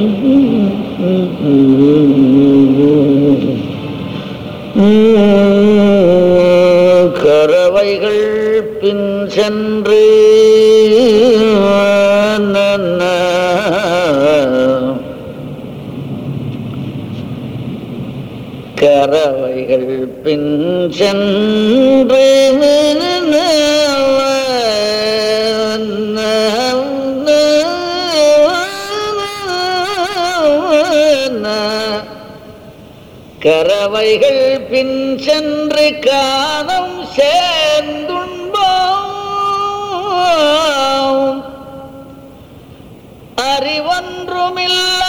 கறவைகள் பின் சென்று நன்ன. கறவைகள் பின் சென்று கறவைகள் பின் சென்று காணம் சேர்ந்துண்போம் அறிவொன்றுமில்ல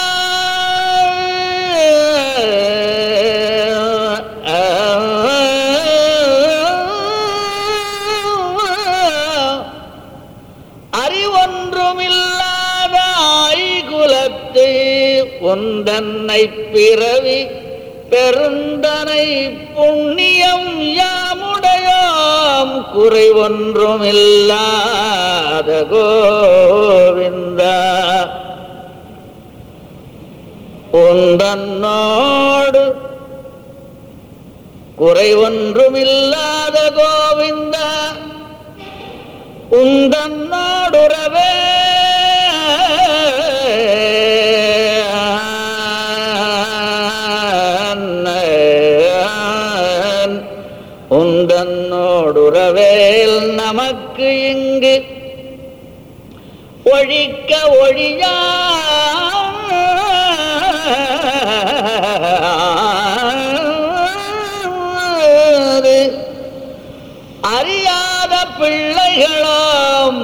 அறிவொன்றுமில்லாத ஆய்குலத்து உந்தன்னை பிறவி பெருந்தனை புண்ணியம் யாமுடையாம் குறை ஒன்றுமில்லாத கோவிந்தா உந்தன்னோடு குறை ஒன்றுமில்லாத கோவிந்தா உந்தன்னோடுறவே உந்தன்னோடுறவேல் நமக்கு இங்கு ஒழிக்க ஒழியா அறியாத பிள்ளைகளோம்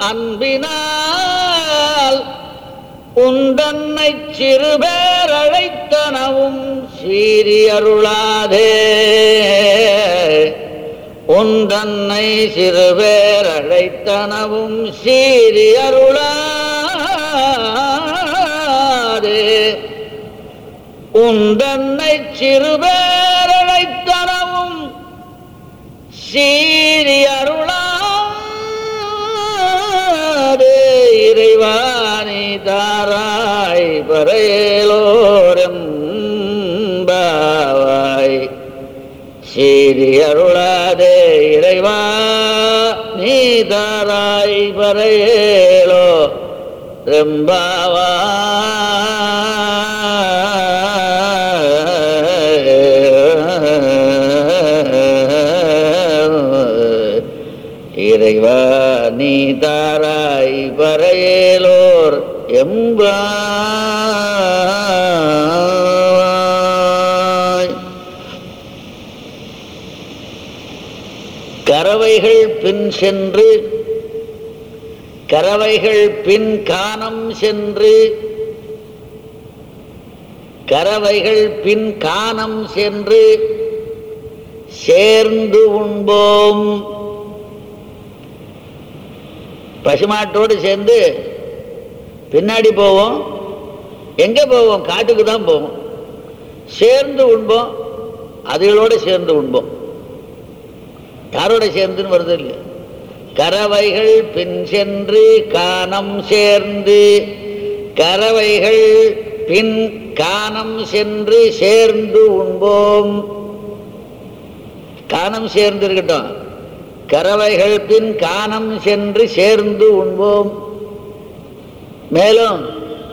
அன்பினால் உந்தன்னை சிறுபேர் அழைத்தனவும் சீரி அருளாதே உந்தன்னை சிறுபேர் அழைத்தனவும் சீரி அருளாதே உந்தன்னை சிறுபேர் அழைத்தனவும் சீரி அருளாதே இறைவாணி தாராய் பறையலோரம் பாவாய் சீரி அருளாதே இறைவா நீ தாராய் பறையேலோ ரெம்பாவா இறைவா நீ தாராய் பறையேலோர் எம்பாய் கறவைகள் பின் சென்று கறவைகள் பின் காணம் சென்று கறவைகள் பின் காணம் சென்று சேர்ந்து உண்போம் பசுமாட்டோடு சேர்ந்து பின்னாடி போவோம் எங்க போவோம் காட்டுக்கு தான் போவோம் சேர்ந்து உண்போம் அதுகளோட சேர்ந்து உண்போம் யாரோட சேர்ந்துன்னு வருது இல்லை கறவைகள் பின் சென்று காணம் சேர்ந்து கறவைகள் பின் காணம் சென்று சேர்ந்து உண்போம் காணம் சேர்ந்து இருக்கட்டும் கறவைகள் பின் காணம் சென்று சேர்ந்து உண்போம் மேலும்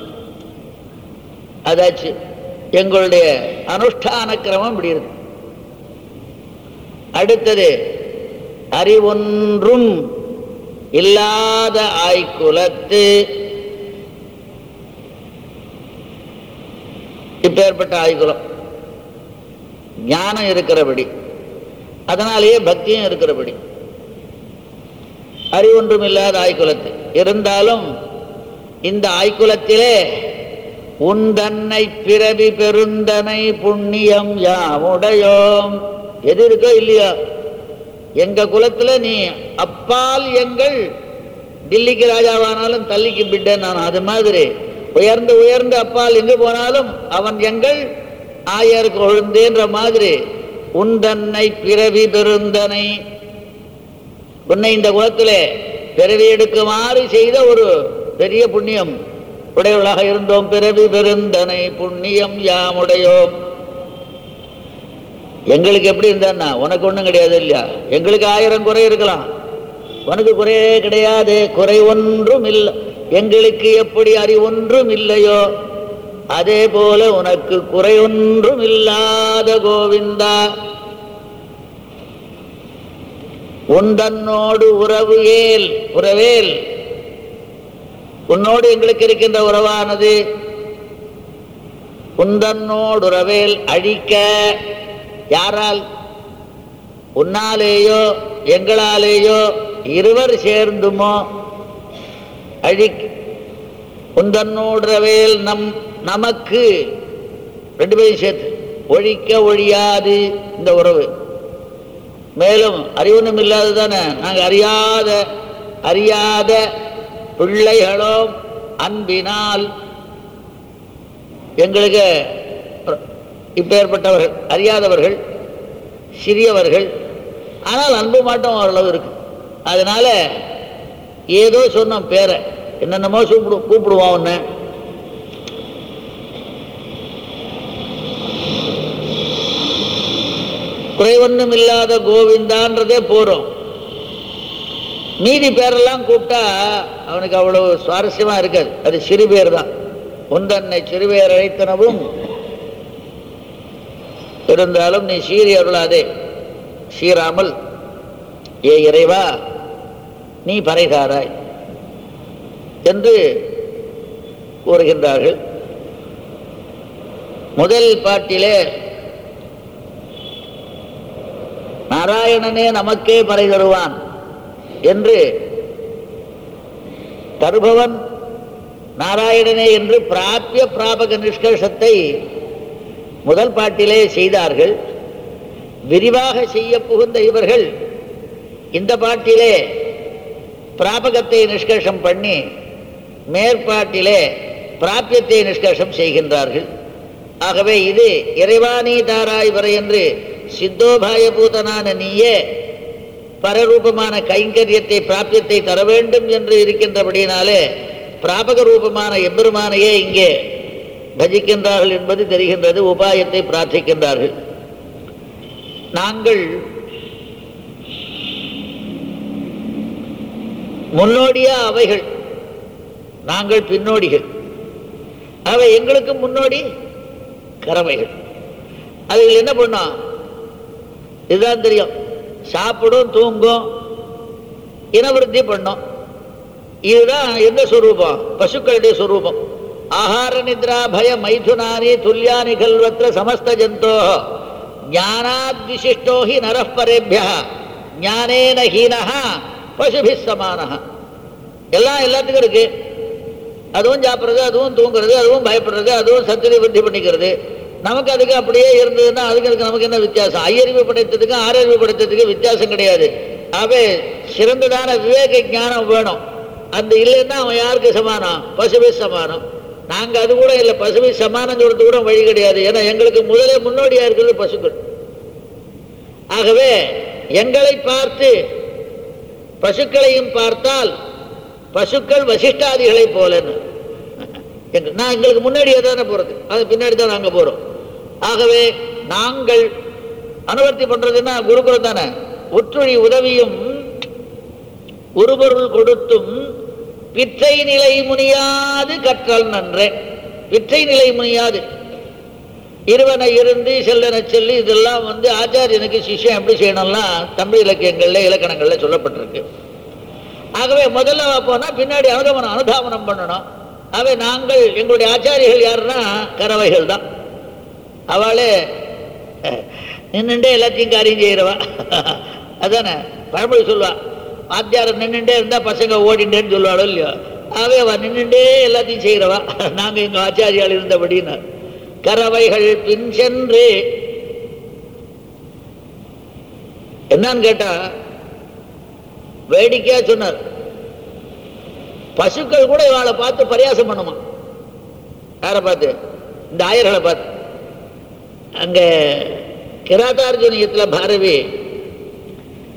அதாச்சு எங்களுடைய அனுஷ்டான கிரமம் இப்படி இருக்கு அடுத்தது அறிவொன்றும் இல்லாத ஆய்குலத்து இப்பேற்பட்ட ஆய்குலம் ஞானம் இருக்கிறபடி அதனாலேயே பக்தியும் இருக்கிறபடி அறிவொன்றும் இல்லாத ஆய்குலத்து இருந்தாலும் இந்த ஆய்குலத்திலே உந்தன்னை பிறவி பெருந்தனை புண்ணியம் யாமுடையோம் எது இருக்கோ இல்லையோ எங்க குலத்துல நீ அப்பால் எங்கள் டில்லிக்கு ராஜாவானாலும் தள்ளிக்கு பிட்டை நான் அது மாதிரி உயர்ந்து உயர்ந்து அப்பால் எங்கு போனாலும் அவன் எங்கள் ஆயர் கொழுந்தேன்ற மாதிரி உந்தன்னை பிறவி பெருந்தனை உன்னை இந்த குலத்திலே பிறவி எடுக்குமாறு செய்த ஒரு பெரிய புண்ணியம் உடையவளாக இருந்தோம் பிறவி பெருந்தனை புண்ணியம் யாமுடையோம் எங்களுக்கு எப்படி இருந்தான்னா உனக்கு ஒண்ணும் கிடையாது இல்லையா எங்களுக்கு ஆயிரம் குறை இருக்கலாம் உனக்கு குறையே கிடையாது குறை ஒன்றும் இல்லை எங்களுக்கு எப்படி அறிவொன்றும் இல்லையோ அதே போல உனக்கு குறை ஒன்றும் இல்லாத கோவிந்தா உந்தன்னோடு உறவு ஏல் உறவேல் உன்னோடு எங்களுக்கு இருக்கின்ற உறவானது உந்தன்னோடு உறவேல் அழிக்க யாரால் உன்னாலேயோ எங்களாலேயோ இருவர் சேர்ந்துமோ அழிக் உந்தன்னோடுறவேல் நம் நமக்கு ரெண்டு பேரும் சேர்த்து ஒழிக்க ஒழியாது இந்த உறவு மேலும் அறிவொன்றும் இல்லாத தானே நாங்கள் அறியாத அறியாத பிள்ளைகளோம் அன்பினால் எங்களுக்கு இப்பேற்பட்டவர்கள் அறியாதவர்கள் சிறியவர்கள் ஆனால் அன்பு மாட்டம் ஓரளவு இருக்கு அதனால ஏதோ சொன்னோம் பேரை என்னென்னமோ கூப்பிடு கூப்பிடுவோம் ஒன்று குறைவொன்றும் இல்லாத கோவிந்தான்றதே போறோம் மீதி பேரெல்லாம் கூப்பிட்டா அவனுக்கு அவ்வளவு சுவாரஸ்யமா இருக்காது அது சிறு பேர் தான் உந்தன்னை சிறுபேர் அழைத்தனவும் இருந்தாலும் நீ சீறி அருளாதே சீராமல் ஏ இறைவா நீ பறைதாராய் என்று கூறுகின்றார்கள் முதல் பாட்டிலே நாராயணனே நமக்கே பறை தருவான் என்று தருபவன் நாராயணனே என்று பிராபிய பிராபக நிஷ்கர்ஷத்தை முதல் பாட்டிலே செய்தார்கள் விரிவாக செய்ய புகுந்த இவர்கள் இந்த பாட்டிலே பிராபகத்தை நிஷ்கர்ஷம் பண்ணி மேற்பாட்டிலே பிராபியத்தை நிஷ்கர்ஷம் செய்கின்றார்கள் ஆகவே இது இறைவாணி தாராய் வரை என்று சித்தோபாய பூதனான நீயே பரரூபமான கைங்கரியத்தை பிராபியத்தை தர வேண்டும் என்று இருக்கின்றபடியினாலே பிராபக ரூபமான எம்பெருமானையே இங்கே பஜிக்கின்றார்கள் என்பது தெரிகின்றது உபாயத்தை பிரார்த்திக்கின்றார்கள் நாங்கள் முன்னோடியா அவைகள் நாங்கள் பின்னோடிகள் அவை எங்களுக்கு முன்னோடி கறவைகள் அதுகள் என்ன பண்ணோம் இதுதான் தெரியும் சாப்பிடும் தூங்கும் இனவிருத்தி பண்ணும் இதுதான் எந்த ஸ்வரூபம் பசுக்களுடைய ஸ்வரூபம் ஆகார நித்ரா பய மைதுனானி துல்யானி கல்வத்திர சமஸ்த ஜந்தோ ஞானாத் விசிஷ்டோ ஹி நரப்பரேபியா ஞானேன ஹீனஹா பசுபி சமானஹ எல்லாம் எல்லாத்துக்கும் இருக்கு அதுவும் சாப்பிட்றது அதுவும் தூங்குறது அதுவும் பயப்படுறது அதுவும் சத்துரை விருத்தி பண்ணிக்கிறது நமக்கு அதுக்கு அப்படியே இருந்ததுன்னா அதுக்கு அதுக்கு நமக்கு என்ன வித்தியாசம் ஐயறிவு படைத்ததுக்கும் ஆறறிவு படைத்ததுக்கும் வித்தியாசம் கிடையாது அவே சிறந்ததான விவேக ஞானம் வேணும் அந்த இல்லைன்னா அவன் யாருக்கு சமானம் பசுவை சமானம் நாங்க அது கூட இல்லை பசுவை சமானம் சொல்றது கூட வழி கிடையாது ஏன்னா எங்களுக்கு முதலே முன்னோடியா இருக்கிறது பசுக்கள் ஆகவே எங்களை பார்த்து பசுக்களையும் பார்த்தால் பசுக்கள் வசிஷ்டாதிகளை போலன்னு எங்க- நான் எங்களுக்கு முன்னாடியே தானே போறது அது பின்னாடி தான் நாங்க போறோம் ஆகவே நாங்கள் அனுவர்த்தி பண்றதுன்னா குருகுலம் தானே ஒற்றுழி உதவியும் உருபொருள் கொடுத்தும் பிற்றை நிலை முனியாது கற்றல் நன்றே பிற்றை நிலை முனியாது இருவனை இருந்து செல்லனை சொல்லி இதெல்லாம் வந்து ஆச்சாரியனுக்கு சிஷ்யம் எப்படி செய்யணும்லாம் தமிழ் இலக்கியங்கள்ல இலக்கணங்கள்ல சொல்லப்பட்டிருக்கு ஆகவே முதல்ல போனா பின்னாடி அனுகமனம் அனுதாபனம் பண்ணணும் ஆகவே நாங்கள் எங்களுடைய ஆச்சாரியர்கள் யாருன்னா கறவைகள் தான் அவளே நின்னுண்டே எல்லாத்தையும் காரியம் செய்கிறவா அதானே பழமொழி சொல்லுவா வாத்தியார் நின்னுண்டே இருந்தா பசங்க ஓடிண்டேன்னு சொல்லுவாளோ இல்லையோ ஆகவே அவ நின்னுண்டே எல்லாத்தையும் செய்கிறவா நாங்க எங்க ஆச்சாரியால் இருந்தபடின்னு கறவைகள் பின் சென்று என்னன்னு கேட்டா வேடிக்கையா சொன்னார் பசுக்கள் கூட இவாளை பார்த்து பரியாசம் பண்ணுமா யாரை பார்த்து இந்த ஆயர்களை பார்த்து அங்க கிராதார்ஜுனியத்துல பாரதி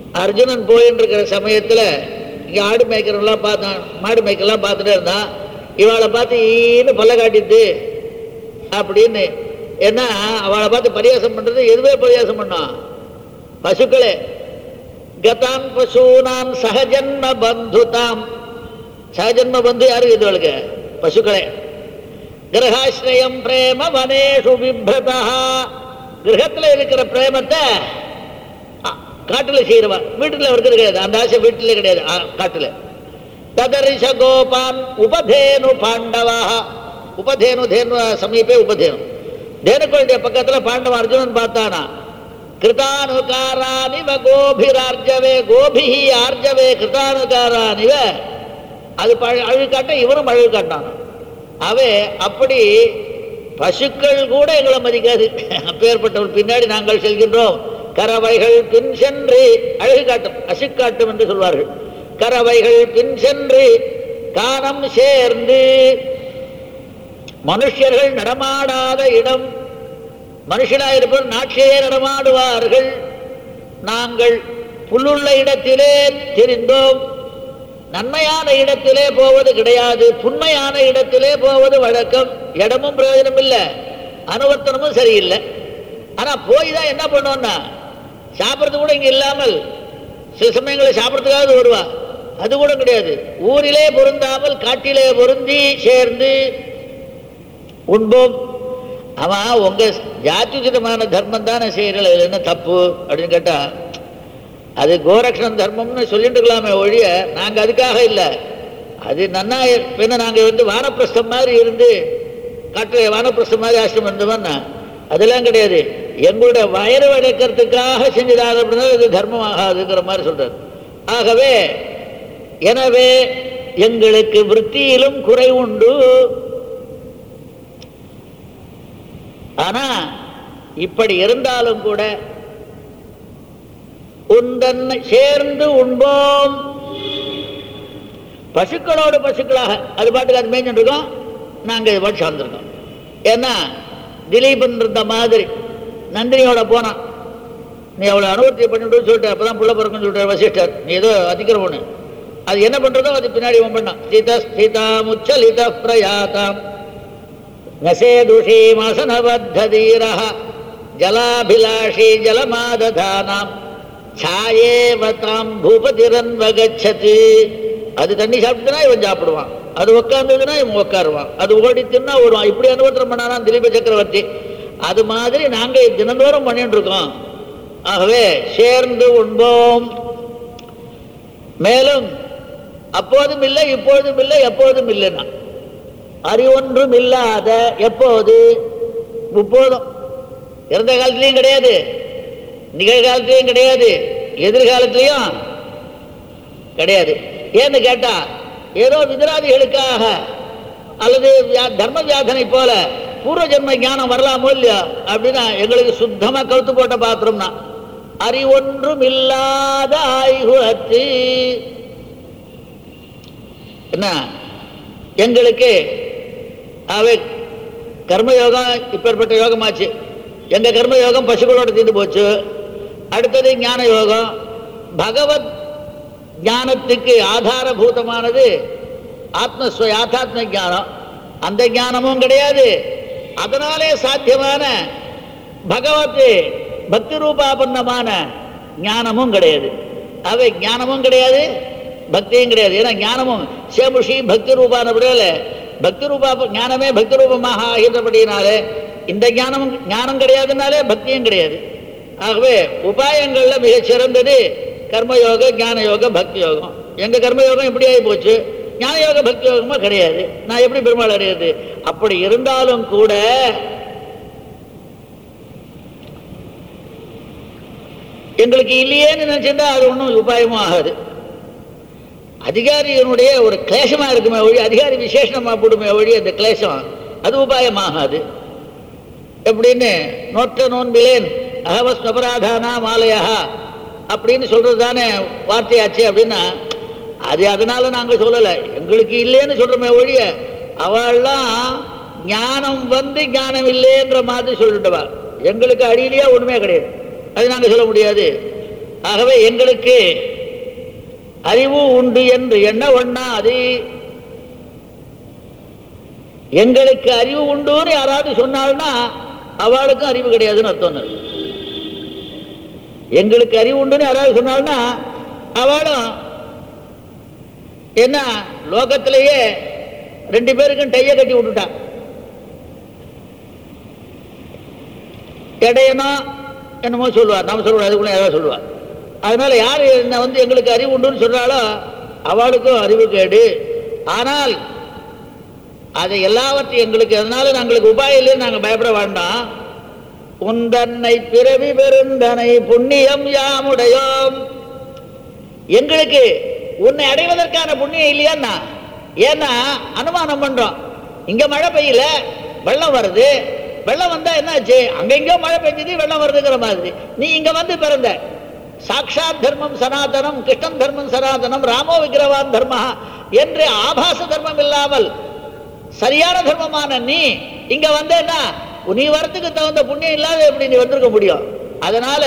அர்ஜுனன் போயின்னு இருக்கிற சமயத்துல இங்க ஆடு மேய்க்கிறவங்களாம் பார்த்தான் மாடு மேய்க்கலாம் பார்த்துட்டே இருந்தான் இவளை பார்த்து ஈன்னு பல்ல காட்டிட்டு அப்படின்னு ஏன்னா அவளை பார்த்து பரியாசம் பண்றது எதுவே பரியாசம் பண்ணோம் பசுக்களே கதான் பசூனாம் சகஜன்ம பந்துதாம் சகஜன்ம பந்து யாரு இதுவளுக்கு பசுக்களே கிரகாசிரயம் பிரேம வனேஷு விப்ரதா கிரகத்துல இருக்கிற பிரேமத்தை அ, காட்டுல செய்யறவா வீட்டுல இருக்கிறது கிடையாது அந்த ஆசை வீட்டுல கிடையாது ஆ, காட்டுல ததரிஷ கோபான் உபதேனு பாண்டவா உபதேனு தேனு சமீபே உபதேனு தேனுக்களுடைய பக்கத்துல பாண்டவ அர்ஜுனன் பார்த்தானா கிருதானுகாரானிவ கோபிரார்ஜவே கோபிஹி ஆர்ஜவே கிருதானுகாரானிவ அது பழ- அழகு காட்ட இவரும் அழகு காட்டான் அவே அப்படி பசுக்கள் கூட எங்களை மதிக்காது அப்பேற்பட்டவர் பின்னாடி நாங்கள் செல்கின்றோம் கறவைகள் பின் சென்று அழகு காட்டும் அசுக்காட்டும் என்று சொல்வார்கள் கறவைகள் பின் சென்று காணம் சேர்ந்து மனுஷர்கள் நடமாடாத இடம் மனுஷனாயிருப்பவர் நாட்டிலே நடமாடுவார்கள் நாங்கள் புல்லுள்ள இடத்திலே தெரிந்தோம் நன்மையான இடத்திலே போவது கிடையாது புண்மையான இடத்திலே போவது வழக்கம் இடமும் பிரயோஜனம் இல்லை அனுவர்த்தனமும் சரியில்லை ஆனா போய் தான் என்ன பண்ணோம்னா சாப்பிட்றது கூட இங்க இல்லாமல் சில சமயங்களில் சாப்பிட்றதுக்காவது வருவா அது கூட கிடையாது ஊரிலே பொருந்தாமல் காட்டிலே பொருந்தி சேர்ந்து உண்போம் அவன் உங்க ஜாத்யுஜிதமான தர்மம் தானே செய்யறல இதுல என்ன தப்பு அப்படின்னு கேட்டா அது கோரக்ஷணம் தர்மம்னு சொல்லிட்டு இருக்கலாமே ஒழிய நாங்க அதுக்காக இல்லை அது நன்னா பின்ன நாங்க வந்து வானப்பிரஸ்தம் மாதிரி இருந்து காட்டுல வானப்பிரஸ்தம் மாதிரி ஆசிரமம் இருந்தோம்னா அதெல்லாம் கிடையாது எங்களுடைய வயறு வளர்க்கறதுக்காக செஞ்சதாக அப்படின்னா இது தர்மம் ஆகாதுங்கிற மாதிரி சொல்றாரு ஆகவே எனவே எங்களுக்கு விருத்தியிலும் குறை உண்டு ஆனா இப்படி இருந்தாலும் கூட உந்தன் சேர்ந்து உண்போம் பசுக்களோடு பசுக்களாக அது பாட்டுக்கு அது மேய்ஞ்சுட்டு இருக்கோம் நாங்க இது பாட்டு சார்ந்திருக்கோம் ஏன்னா திலீபன் இருந்த மாதிரி நந்தினியோட போனான் நீ அவ்வளோ அனுபவத்தை பண்ணிட்டு சொல்லிட்டு அப்பதான் புள்ள பிறக்குன்னு சொல்லிட்டு வசிஷ்டர் நீ ஏதோ அதிக்கிற ஒண்ணு அது என்ன பண்றதோ அது பின்னாடி இவன் பண்ணான் ஸ்தித ஸ்திதா முச்சலித பிரயாதாம் நசேதுஷீமசனபத்ததீரः ஜலாபிலாஷி ஜலமாததானாம் சாயேவதாம் பூபதிரன்வகச்சது அது தண்ணி சாப்பிட்டுனா இவன் சாப்பிடுவான் அது உட்கார்ந்ததுன்னா இவன் உட்காருவான் அது ஓடி தின்னா ஓடுவான் இப்படி அனுபவத்தில் பண்ணானா திலீப சக்கரவர்த்தி அது மாதிரி நாங்க தினந்தோறும் பண்ணிட்டு இருக்கோம் ஆகவே சேர்ந்து உண்போம் மேலும் அப்போதும் இல்லை இப்பொழுதும் இல்லை எப்போதும் இல்லைன்னா அறிவொன்றும் இல்லாத எப்போது முப்போதும் இறந்த காலத்திலையும் கிடையாது நிகழ்காலத்திலையும் கிடையாது எதிர்காலத்திலையும் கிடையாது ஏன்னு கேட்டா ஏதோ விதராதிகளுக்காக அல்லது வியா- தர்ம வியாதனை போல பூர்வ ஜென்ம ஞானம் வரலாமோ இல்லையா அப்படின்னா எங்களுக்கு சுத்தமா கழுத்து போட்ட பாத்திரம்னா அறிவொன்றும் இல்லாத ஆய்குலத்து என்ன எங்களுக்கு அவை கர்மயோகம் இப்பேற்பட்ட யோகமாச்சு எங்க கர்மயோகம் பசுக்களோட தீர்ந்து போச்சு அடுத்தது ஞான யோகம் பகவத் ஞானத்துக்கு ஆதாரபூதமானது ஆத்மஸ்வ யாத்தாத்ம ஞானம் அந்த ஞானமும் கிடையாது அதனாலே சாத்தியமான பகவத் பக்தி ரூபாபன்னமான ஞானமும் கிடையாது அவை ஞானமும் கிடையாது பக்தியும் கிடையாது ஏன்னா ஞானமும் சேமுஷி பக்தி ரூபானபடியால பக்தி ரூபா ஞானமே பக்தி ரூபமாக ஆகின்றபடியினாலே இந்த ஞானம் ஞானம் கிடையாதுனாலே பக்தியும் கிடையாது ஆகவே உபாயங்கள்ல மிகச் சிறந்தது கர்மயோக ஞான யோக பக்தி யோகம் எங்க கர்மயோகம் இப்படி ஆகி போச்சு ஞான யோக பக்தி யோகமா கிடையாது நான் எப்படி பெருமாள் அறியாது அப்படி இருந்தாலும் கூட எங்களுக்கு இல்லையேன்னு நினைச்சிருந்தா அது ஒன்றும் உபாயமும் ஆகாது அதிகாரியினுடைய ஒரு கிளேசமா இருக்குமே ஒழி அதிகாரி விசேஷமா போடுமே ஒழி அந்த கிளேசம் அது உபாயமாகாது எப்படின்னு நோற்ற நோன்பிலேன் அகவஸ் அபராதானா மாலையா அப்படின்னு சொல்றது தானே வார்த்தையாச்சு அப்படின்னா அது அதனால நாங்க சொல்லலை எங்களுக்கு இல்லைன்னு சொல்றோமே ஒழிய அவள்லாம் ஞானம் வந்து ஞானம் இல்லைன்ற மாதிரி சொல்லிட்டுவா எங்களுக்கு அடியிலேயே ஒண்ணுமே கிடையாது அது நாங்க சொல்ல முடியாது ஆகவே எங்களுக்கு அறிவு உண்டு என்று என்ன ஒண்ணா அது எங்களுக்கு அறிவு உண்டுன்னு யாராவது சொன்னால்னா அவளுக்கும் அறிவு கிடையாதுன்னு அர்த்தம் அது. எங்களுக்கு அறிவு உண்டுன்னு யாராவது சொன்னால்னா அவளும் என்ன லோகத்திலேயே ரெண்டு பேருக்கும் டைய கட்டி விட்டுட்டான் இடையனோ என்னமோ சொல்லுவார் நம்ம சொல்லுவோம் அதுக்குள்ள ஏதாவது சொல்லுவார் அதனால யார் என்ன வந்து எங்களுக்கு அறிவு உண்டுன்னு சொல்றாளோ அவளுக்கும் அறிவு கேடு ஆனால் அதை எல்லாவற்றையும் எங்களுக்கு அதனால நாங்களுக்கு உபாயம் இல்லைன்னு நாங்கள் பயப்பட வேண்டாம் உந்தன்னை பிறவி பெருந்தனை புண்ணியம் யாமுடையோம் எங்களுக்கு உன்னை அடைவதற்கான புண்ணியம் இல்லையான்னா ஏன்னா அனுமானம் பண்றோம் இங்க மழை பெய்யல வெள்ளம் வருது வெள்ளம் வந்தா என்னாச்சு அங்க எங்கேயோ மழை பெஞ்சது வெள்ளம் வருதுங்கிற மாதிரி நீ இங்க வந்து பிறந்த சாக்ஷாத் தர்மம் சனாதனம் கிருஷ்ணன் தர்மம் சனாதனம் ராமோ விக்கிரவான் தர்ம என்று ஆபாச தர்மம் இல்லாமல் சரியான தர்மமான நீ இங்க வந்தேன்னா நீ வரத்துக்கு தகுந்த புண்ணியம் இல்லாத எப்படி நீ வந்திருக்க முடியும் அதனால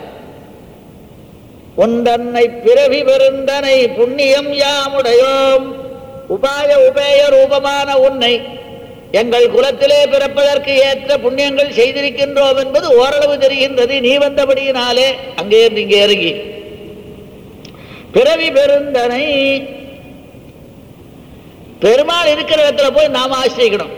உந்தன்னை பிறவி பெருந்தனை புண்ணியம் யாமுடையோம் உபாய உபேய ரூபமான உன்னை எங்கள் குலத்திலே பிறப்பதற்கு ஏற்ற புண்ணியங்கள் செய்திருக்கின்றோம் என்பது ஓரளவு தெரிகின்றது நீ வந்தபடியினாலே அங்கே இருந்து இங்கே இறங்கி பிறவி பெருந்தனை பெருமாள் இருக்கிற இடத்துல போய் நாம ஆசிரியக்கணும்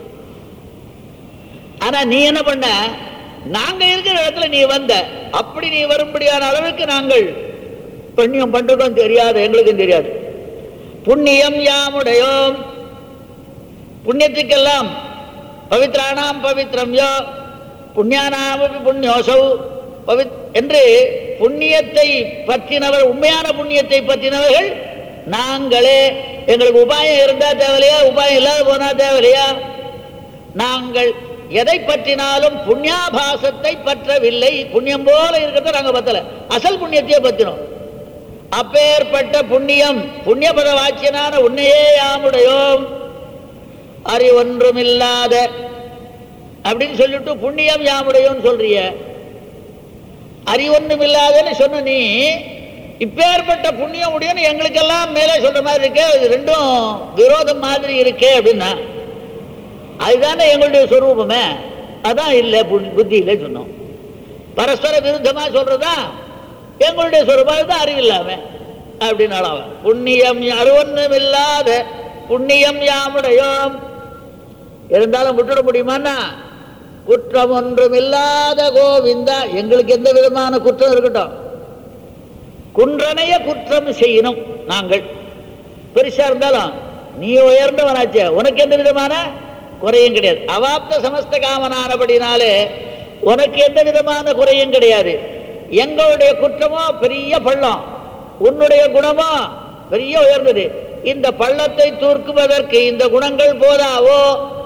ஆனா நீ என்ன பண்ண நாங்க இருக்கிற இடத்துல நீ வந்த அப்படி நீ வரும்படியான அளவுக்கு நாங்கள் புண்ணியம் பண்றதும் தெரியாது எங்களுக்கும் தெரியாது புண்ணியம் யாமுடையோம் புண்ணியத்துக்கெல்லாம் பவித்ராணாம் பவித்ரம் யோ புண்ணியானாமபி புண்ணியோசௌ பவித் என்று புண்ணியத்தை பற்றினவர் உண்மையான புண்ணியத்தை பற்றினவர்கள் நாங்களே எங்களுக்கு உபாயம் இருந்தா தேவையில்லையா உபாயம் இல்லாத போனா தேவையில்லையா நாங்கள் எதை பற்றினாலும் புண்ணியாபாசத்தை பற்றவில்லை புண்ணியம் போல இருக்கிறத நாங்க பத்தல அசல் புண்ணியத்தையே பத்தினோம் அப்பேற்பட்ட புண்ணியம் புண்ணியபத வாக்கியனான உன்னையே யாமுடையோம் அறிவொன்றுமில்லாத அப்படின்னு சொல்லிட்டு புண்ணியம் யாமுடையோன்னு சொல்றிய அறிவொன்றுமில்லாதன்னு சொன்ன நீ இப்பேற்பட்ட புண்ணியம் உடையன்னு எங்களுக்கெல்லாம் மேலே சொல்ற மாதிரி இருக்கே இது ரெண்டும் விரோதம் மாதிரி இருக்கே அப்படின்னா அதுதானே எங்களுடைய சொரூபமே அதான் இல்லை புத்தியில சொன்னோம் பரஸ்பர விருத்தமா சொல்றதா எங்களுடைய சொரூபம் அதுதான் அறிவில்லாம அப்படின்னு அவன் புண்ணியம் அருவொன்னும் இல்லாத புண்ணியம் யாமுடையோம் இருந்தாலும் விட்டுட முடியுமான்னா குற்றம் ஒன்றும் இல்லாத கோவிந்தா எங்களுக்கு எந்த விதமான குற்றம் இருக்கட்டும் குன்றனைய குற்றம் செய்யணும் நாங்கள் பெருசா இருந்தாலும் நீ உயர்ந்தவனாச்சே உனக்கு எந்த விதமான குறையும் கிடையாது அவாப்த சமஸ்த காமனானபடினாலே உனக்கு எந்த விதமான குறையும் கிடையாது எங்களுடைய குற்றமோ பெரிய பள்ளம் உன்னுடைய குணமோ பெரிய உயர்ந்தது இந்த பள்ளத்தை தூர்க்குவதற்கு இந்த குணங்கள் போதாவோ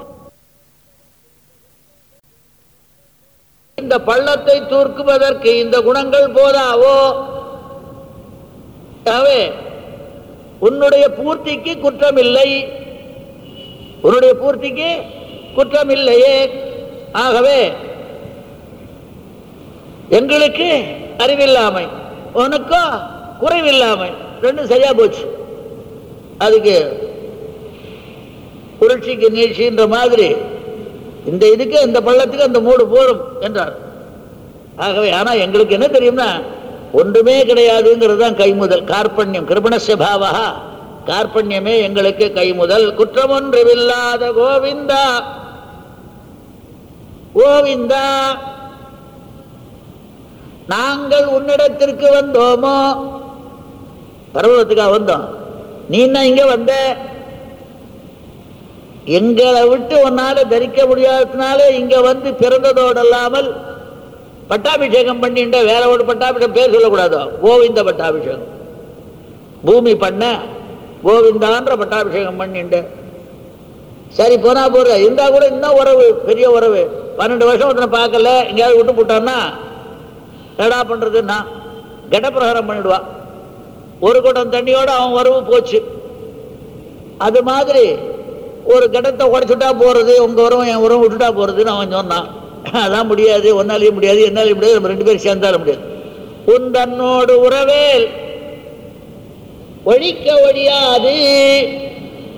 இந்த பள்ளத்தை தூர்க்குவதற்கு இந்த குணங்கள் போதாவோ ஆகவே உன்னுடைய பூர்த்திக்கு குற்றமில்லை உன்னுடைய பூர்த்திக்கு குற்றமில்லையே ஆகவே எங்களுக்கு அறிவில்லாமை உனக்கோ குறைவில்லாமை ரெண்டும் சரியா போச்சு அதுக்கு புரட்சிக்கு நீட்சின்ற மாதிரி இந்த இதுக்கு இந்த பள்ளத்துக்கு அந்த மூடு போரும் என்றார் ஆகவே ஆனா எங்களுக்கு என்ன தெரியும்னா ஒன்றுமே கிடையாதுங்கிறது தான் கைமுதல் கார்பண்யம் கிருபணஸ்ய பாவா கார்பண்யமே எங்களுக்கு கைமுதல் குற்றம் ஒன்றுமில்லாத கோவிந்தா கோவிந்தா நாங்கள் உன்னிடத்திற்கு வந்தோமோ பர்வதத்துக்காக வந்தோம் நீ என்ன இங்க வந்த எங்களை விட்டு உன்னால தரிக்க முடியாததுனால இங்க வந்து பிறந்ததோடு அல்லாமல் பட்டாபிஷேகம் பண்ணிட்ட வேற ஒரு பட்டாபிஷேகம் பேர் சொல்லக்கூடாதோ கோவிந்த பட்டாபிஷேகம் பூமி பண்ண கோவிந்தான்ற பட்டாபிஷேகம் பண்ணிட்டு சரி போனா போற இருந்தா கூட இன்னும் உறவு பெரிய உறவு பன்னெண்டு வருஷம் ஒருத்தனை பார்க்கல எங்கேயாவது விட்டு போட்டான்னா என்னடா பண்றதுன்னா கடப்பிரகாரம் பண்ணிடுவா ஒரு குடம் தண்ணியோட அவன் உறவு போச்சு அது மாதிரி ஒரு கடத்தை உடைச்சுட்டா போறது உங்க உறவு என் உறவு விட்டுட்டா போறதுன்னு அவன் சொன்னான் அதான் முடியாது ஒன்னாலையும் முடியாது என்னாலையும் முடியாது நம்ம ரெண்டு பேரும் சேர்ந்தாலும் முடியாது உன் தன்னோடு உறவேல் ஒழிக்க ஒழியாது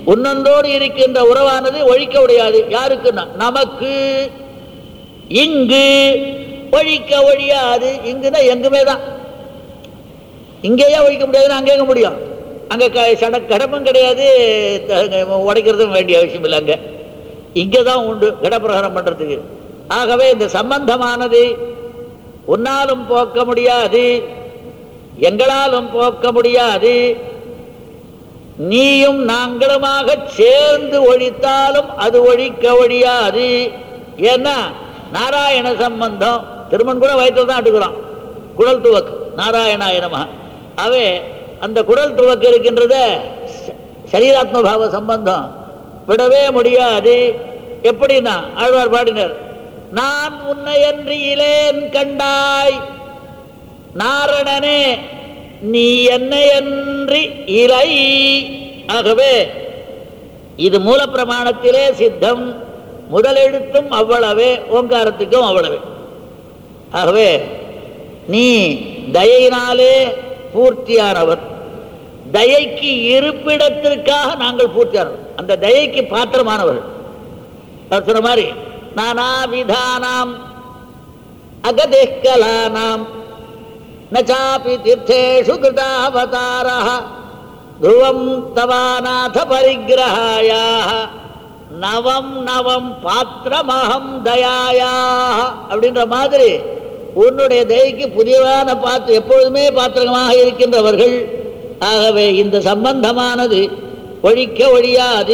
உன்னந்தோடு இருக்கின்ற உறவானது ஒழிக்க முடியாது யாருக்குன்னா நமக்கு இங்கு ஒழிக்க ஒழியாது இங்குன்னா எங்குமே தான் இங்கேயே ஒழிக்க முடியாதுன்னு அங்கே எங்க முடியும் அங்கே க சட கடமும் கிடையாது த- உடைக்கிறதும் வேண்டிய அவசியம் இல்லை அங்கே இங்கே தான் உண்டு கடப்பிரகாரம் பண்ணுறதுக்கு ஆகவே இந்த சம்பந்தமானது உன்னாலும் போக்க முடியாது எங்களாலும் போக்க முடியாது நீயும் நாங்களுமாக சேர்ந்து ஒழித்தாலும் அது ஒழிக்க ஒழியாது ஏன்னா நாராயண சம்பந்தம் திருமண் கூட வயிற்றில் தான் அடுக்கிறோம் குடல் துவக்கு நாராயணாயனமா அவே அந்த குடல் துவக்கு இருக்கின்றத ச- சரீராத்ம பாவ சம்பந்தம் விடவே முடியாது எப்படின்னா ஆழ்வார் பாடினர் நான் உன்னையன்றி இலேன் கண்டாய் நாரணனே நீ என்னையன்றி இலை ஆகவே இது மூலப்பிரமாணத்திலே சித்தம் முதலெழுத்தும் அவ்வளவே ஓங்காரத்துக்கும் அவ்வளவே ஆகவே நீ தயையினாலே பூர்த்தியானவர் தயைக்கு இருப்பிடத்திற்காக நாங்கள் பூர்த்தியானவர் அந்த தயைக்கு பாத்திரமானவர்கள் அவர் சொன்ன மாதிரி நானாவிதானாம் அகதேக்கலானாம் நச்சாபி தீர்த்தேஷு கிருதாவதாரः துருவம் தவாநாத பரிகிரகாயாக நவம் நவம் பாத்திரமகம் தயாயாக அப்படின்ற மாதிரி உன்னுடைய தயைக்கு புதியவான பாத்திரம் எப்பொழுதுமே பாத்திரமாக இருக்கின்றவர்கள் ஆகவே இந்த சம்பந்தமானது ஒழிக்க ஒழியாது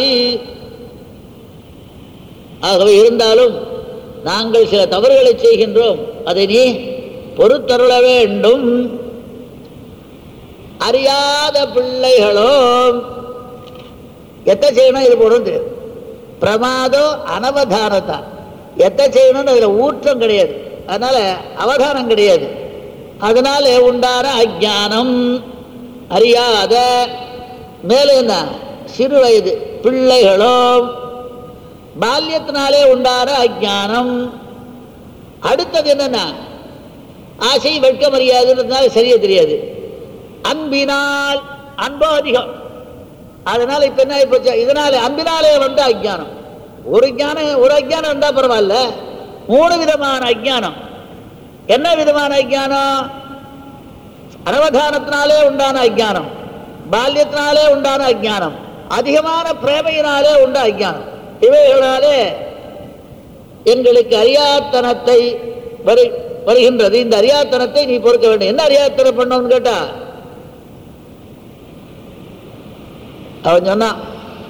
ஆகவே இருந்தாலும் நாங்கள் சில தவறுகளை செய்கின்றோம் அதை நீ பொறுத்தருள வேண்டும் அறியாத பிள்ளைகளும் எத்த செய்யணும் இது போடும் தெரியும் பிரமாதம் அனவதானதா எத்த செய்யணும்னு அதில் ஊற்றம் கிடையாது அதனால அவதானம் கிடையாது அதனால உண்டான அஜானம் அறியாத மேலே என்ன சிறு வயது பிள்ளைகளும் பால்யத்தினாலே உண்டான அஜானம் அடுத்தது என்னன்னா ஆசை வெட்க மரியாதைன்றதுனால சரியா தெரியாது அன்பினால் அன்போ அதிகம் அதனால இப்ப என்ன ஆயிப்போச்சு இதனால அன்பினாலே வந்த அஜ்ஞானம் ஒரு ஞானம் ஒரு அஜ்ஞானம் இருந்தா பரவாயில்ல மூணு விதமான அஜ்ஞானம் என்ன விதமான அஜ்ஞானம் அனவதானத்தினாலே உண்டான அஜ்ஞானம் பால்யத்தினாலே உண்டான அஜ்ஞானம் அதிகமான பிரேமையினாலே உண்ட அஜ்ஞானம் இவைகளாலே எங்களுக்கு அறியாத்தனத்தை வரு வருகின்றது இந்த அறியாத்தனத்தை நீ பொறுக்க வேண்டும் என்ன அறியாத்தனம் பண்ணோம்னு கேட்டா அவன் சொன்னான்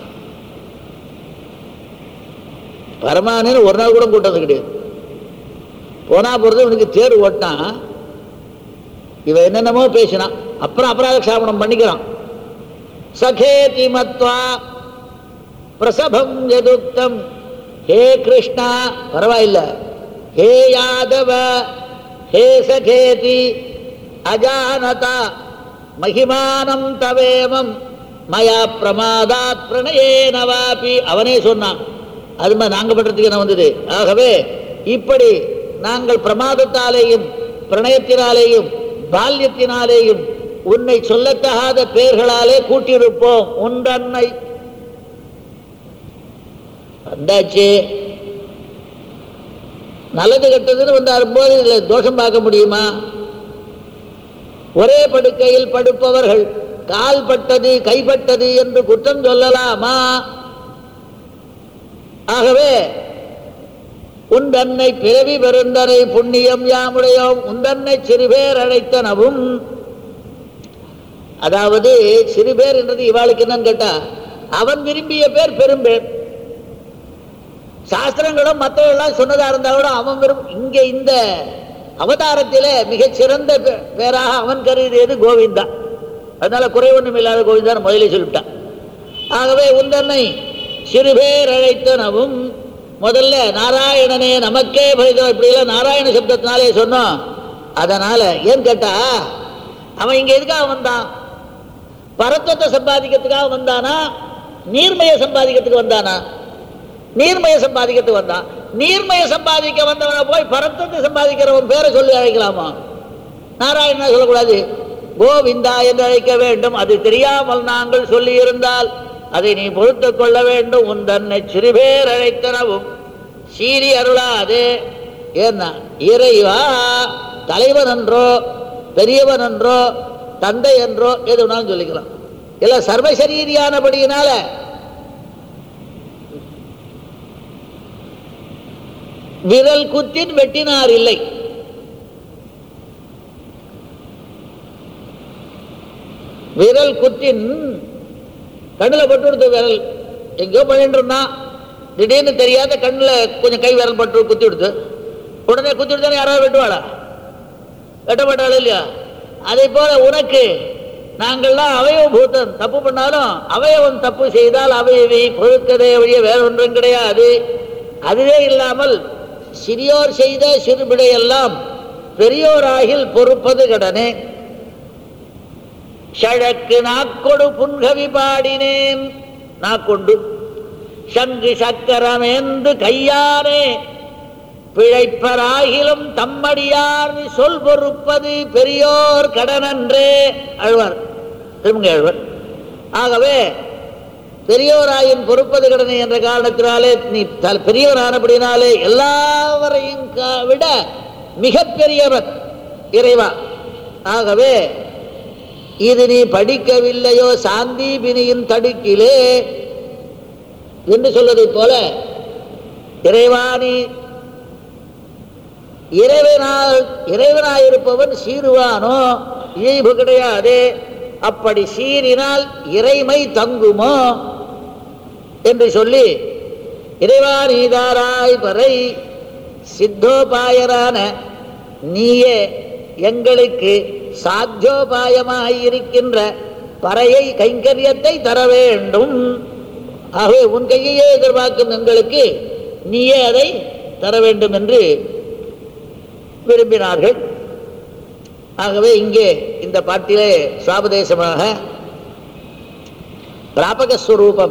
பரமானு ஒரு நாள் கூட கூட்டது கிடையாது போனா போறது இவனுக்கு தேர் ஓட்டான் இவன் என்னென்னமோ பேசினான் அப்புறம் அபராத க்ஷாபனம் பண்ணிக்கிறான் சகேதி மத்வா பிரசபம் எதுக்தம் ஹே கிருஷ்ணா பரவாயில்ல ஹே யாதவ ஹே சகேதி அஜானதா மகிமானம் தவேமம் மயா பிரமாதாத் பிரணயேன வாபி அவனே சொன்னான் அது மாதிரி நாங்க பண்றதுக்கு என்ன வந்தது ஆகவே இப்படி நாங்கள் பிரமாதத்தாலேயும் பிரணயத்தினாலேயும் பால்யத்தினாலேயும் உன்னை சொல்லத்தகாத பெயர்களாலே கூட்டியிருப்போம் உண்டன்னை வந்தாச்சு நல்லது கெட்டதுன்னு வந்து வரும்போது இதில் தோஷம் பார்க்க முடியுமா ஒரே படுக்கையில் படுப்பவர்கள் கால் பட்டது கைப்பட்டது என்று குற்றம் சொல்லலாமா ஆகவே உந்தன்னை பிறவி பெருந்தனை புண்ணியம் யாமுடையோம் உந்தன்னை சிறுபேர் அழைத்தனவும் அதாவது சிறுபேர் என்றது இவாளுக்கு என்னன்னு கேட்டா அவன் விரும்பிய பேர் பெரும்பேர் சாஸ்திரங்களும் மற்றவெல்லாம் சொன்னதா இருந்தா கூட அவன் விரும் இங்க இந்த அவதாரத்திலே மிகச்சிறந்த பே- பேராக அவன் கருதியது கோவிந்தா அதனால குறை ஒன்றும் இல்லாத கோவிந்தான் முதலே சொல்லிவிட்டான் ஆகவே உந்தன்னை சிறுபேர் அழைத்தனவும் முதல்ல நாராயணனே நமக்கே பரிதம் இப்படியெல்லாம் நாராயண சப்தத்தினாலே சொன்னோம் அதனால ஏன் கேட்டா அவன் இங்க எதுக்காக வந்தான் பரத்துவத்தை சம்பாதிக்கிறதுக்காக வந்தானா நீர்மையை சம்பாதிக்கிறதுக்கு வந்தானா நீர்மையை சம்பாதிக்கிறதுக்கு வந்தான் நீர்மையை சம்பாதிக்க வந்தவனை போய் பரத்தத்தை சம்பாதிக்கிறவன் பேரை சொல்லி அழைக்கலாமா நாராயணனா சொல்லக்கூடாது கோவிந்தா என்று அழைக்க வேண்டும் அது தெரியாமல் நாங்கள் சொல்லி இருந்தால் அதை நீ பொறுத்துக் கொள்ள வேண்டும் உன் தன்னை சிறுபேர் அழைத்தனவும் சீறி அருளாது ஏன்னா இறைவா தலைவன் என்றோ பெரியவன் என்றோ தந்தை என்றோ எது வேணாலும் சொல்லிக்கலாம் இல்ல சர்வசரீரியானபடியினால விரல் குத்தின் வெட்டினார் இல்லை விரல் குத்தின் கண்ணில் பட்டு கொடுத்த விரல் எங்கேயோ பண்ணிட்டு இருந்தான் திடீர்னு தெரியாத கண்ணில் கொஞ்சம் கை விரல் பட்டு குத்தி கொடுத்து உடனே குத்தி கொடுத்தானே யாராவது வெட்டுவாளா வெட்டப்பட்டாலும் இல்லையா அதே போல உனக்கு நாங்கள்லாம் அவயவ பூத்தன் தப்பு பண்ணாலும் அவயவன் தப்பு செய்தால் அவையவை பொறுக்கதே வழிய வேற ஒன்றும் கிடையாது அதுவே இல்லாமல் சிறியோர் செய்த சிறுபிடையெல்லாம் பெரியோராகில் பொறுப்பது கடனே ஷழக்கு நாக்கொடு புன்கவி பாடினேன் நாக்கொண்டு சங்கு சக்கரமேந்து கையானே பிழைப்பராகிலும் தம்மடியார் சொல் பொறுப்பது பெரியோர் கடனன்றே அழ்வார் திருமங்க அழ்வர் ஆகவே பெரியோராயின் பொறுப்பது கடனை என்ற காரணத்தினாலே நீ த- பெரியவரானபடினாலே எல்லாவரையும் கா- விட மிக பெரியவர் இறைவா ஆகவே இது நீ படிக்கவில்லையோ சாந்தீபினியின் தடுக்கிலே என்று சொல்வதைப் போல இறைவா நீ இறைவனால் இறைவனாயிருப்பவன் சீருவானோ இயல்பு கிடையாது அப்படி சீரினால் இறைமை தங்குமோ என்று சொல்லி இறைவா நீதாராய் பறை சித்தோபாயரான நீயே எங்களுக்கு சாத்தியோபாயமாய் இருக்கின்ற பறையை கைங்கரியத்தை தர வேண்டும் ஆகவே உன் கையையே எதிர்பார்க்கும் எங்களுக்கு நீயே அதை தர வேண்டும் என்று விரும்பினார்கள் ஆகவே இங்கே இந்த பாட்டிலே சுவாபதேசமாக பிராபகஸ்வரூபம்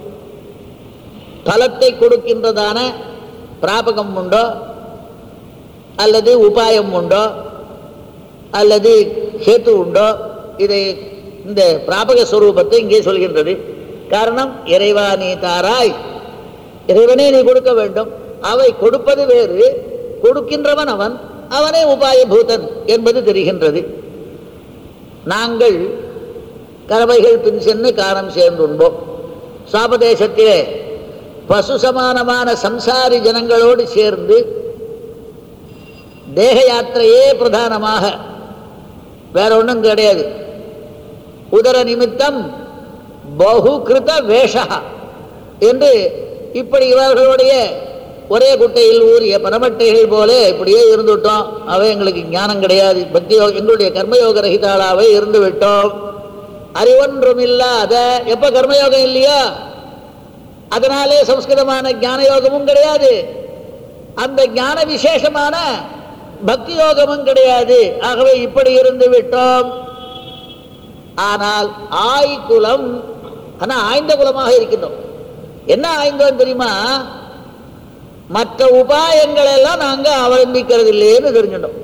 பலத்தை கொடுக்கின்றதான பிராபகம் உண்டோ அல்லது உபாயம் உண்டோ அல்லது ஹேத்து உண்டோ இதை இந்த பிராபக ஸ்வரூபத்தை இங்கே சொல்கின்றது காரணம் இறைவா நீ தாராய் இறைவனே நீ கொடுக்க வேண்டும் அவை கொடுப்பது வேறு கொடுக்கின்றவன் அவன் அவனே உபாய பூதன் என்பது தெரிகின்றது நாங்கள் கறவைகள் பின் சென்று காரம் சேர்ந்துண்போம் சாபதேசத்திலே பசு சமானமான சம்சாரி ஜனங்களோடு சேர்ந்து தேக யாத்திரையே பிரதானமாக வேற ஒன்றும் கிடையாது உதர நிமித்தம் பகுகிருத வேஷா என்று இப்படி இவர்களுடைய ஒரே குட்டையில் ஊறிய பரமட்டைகள் போல இப்படியே இருந்துவிட்டோம் அவை எங்களுக்கு ஞானம் கிடையாது பக்தி யோக எங்களுடைய கர்மயோக ரகிதாளாவே இருந்து விட்டோம் அறிவொன்றும் இல்லாத எப்ப கர்மயோகம் இல்லையா அதனாலே சம்ஸ்கிருதமான ஞான யோகமும் கிடையாது அந்த ஞான விசேஷமான பக்தி யோகமும் கிடையாது ஆகவே இப்படி இருந்து விட்டோம் ஆனால் ஆய்குலம் ஆனா ஆய்ந்த குலமாக இருக்கின்றோம் என்ன ஆய்ந்தோம் தெரியுமா மற்ற உபாயங்கள் எல்லாம் நாங்க அவலம்பிக்கிறது இல்லைன்னு தெரிஞ்சிட்டோம்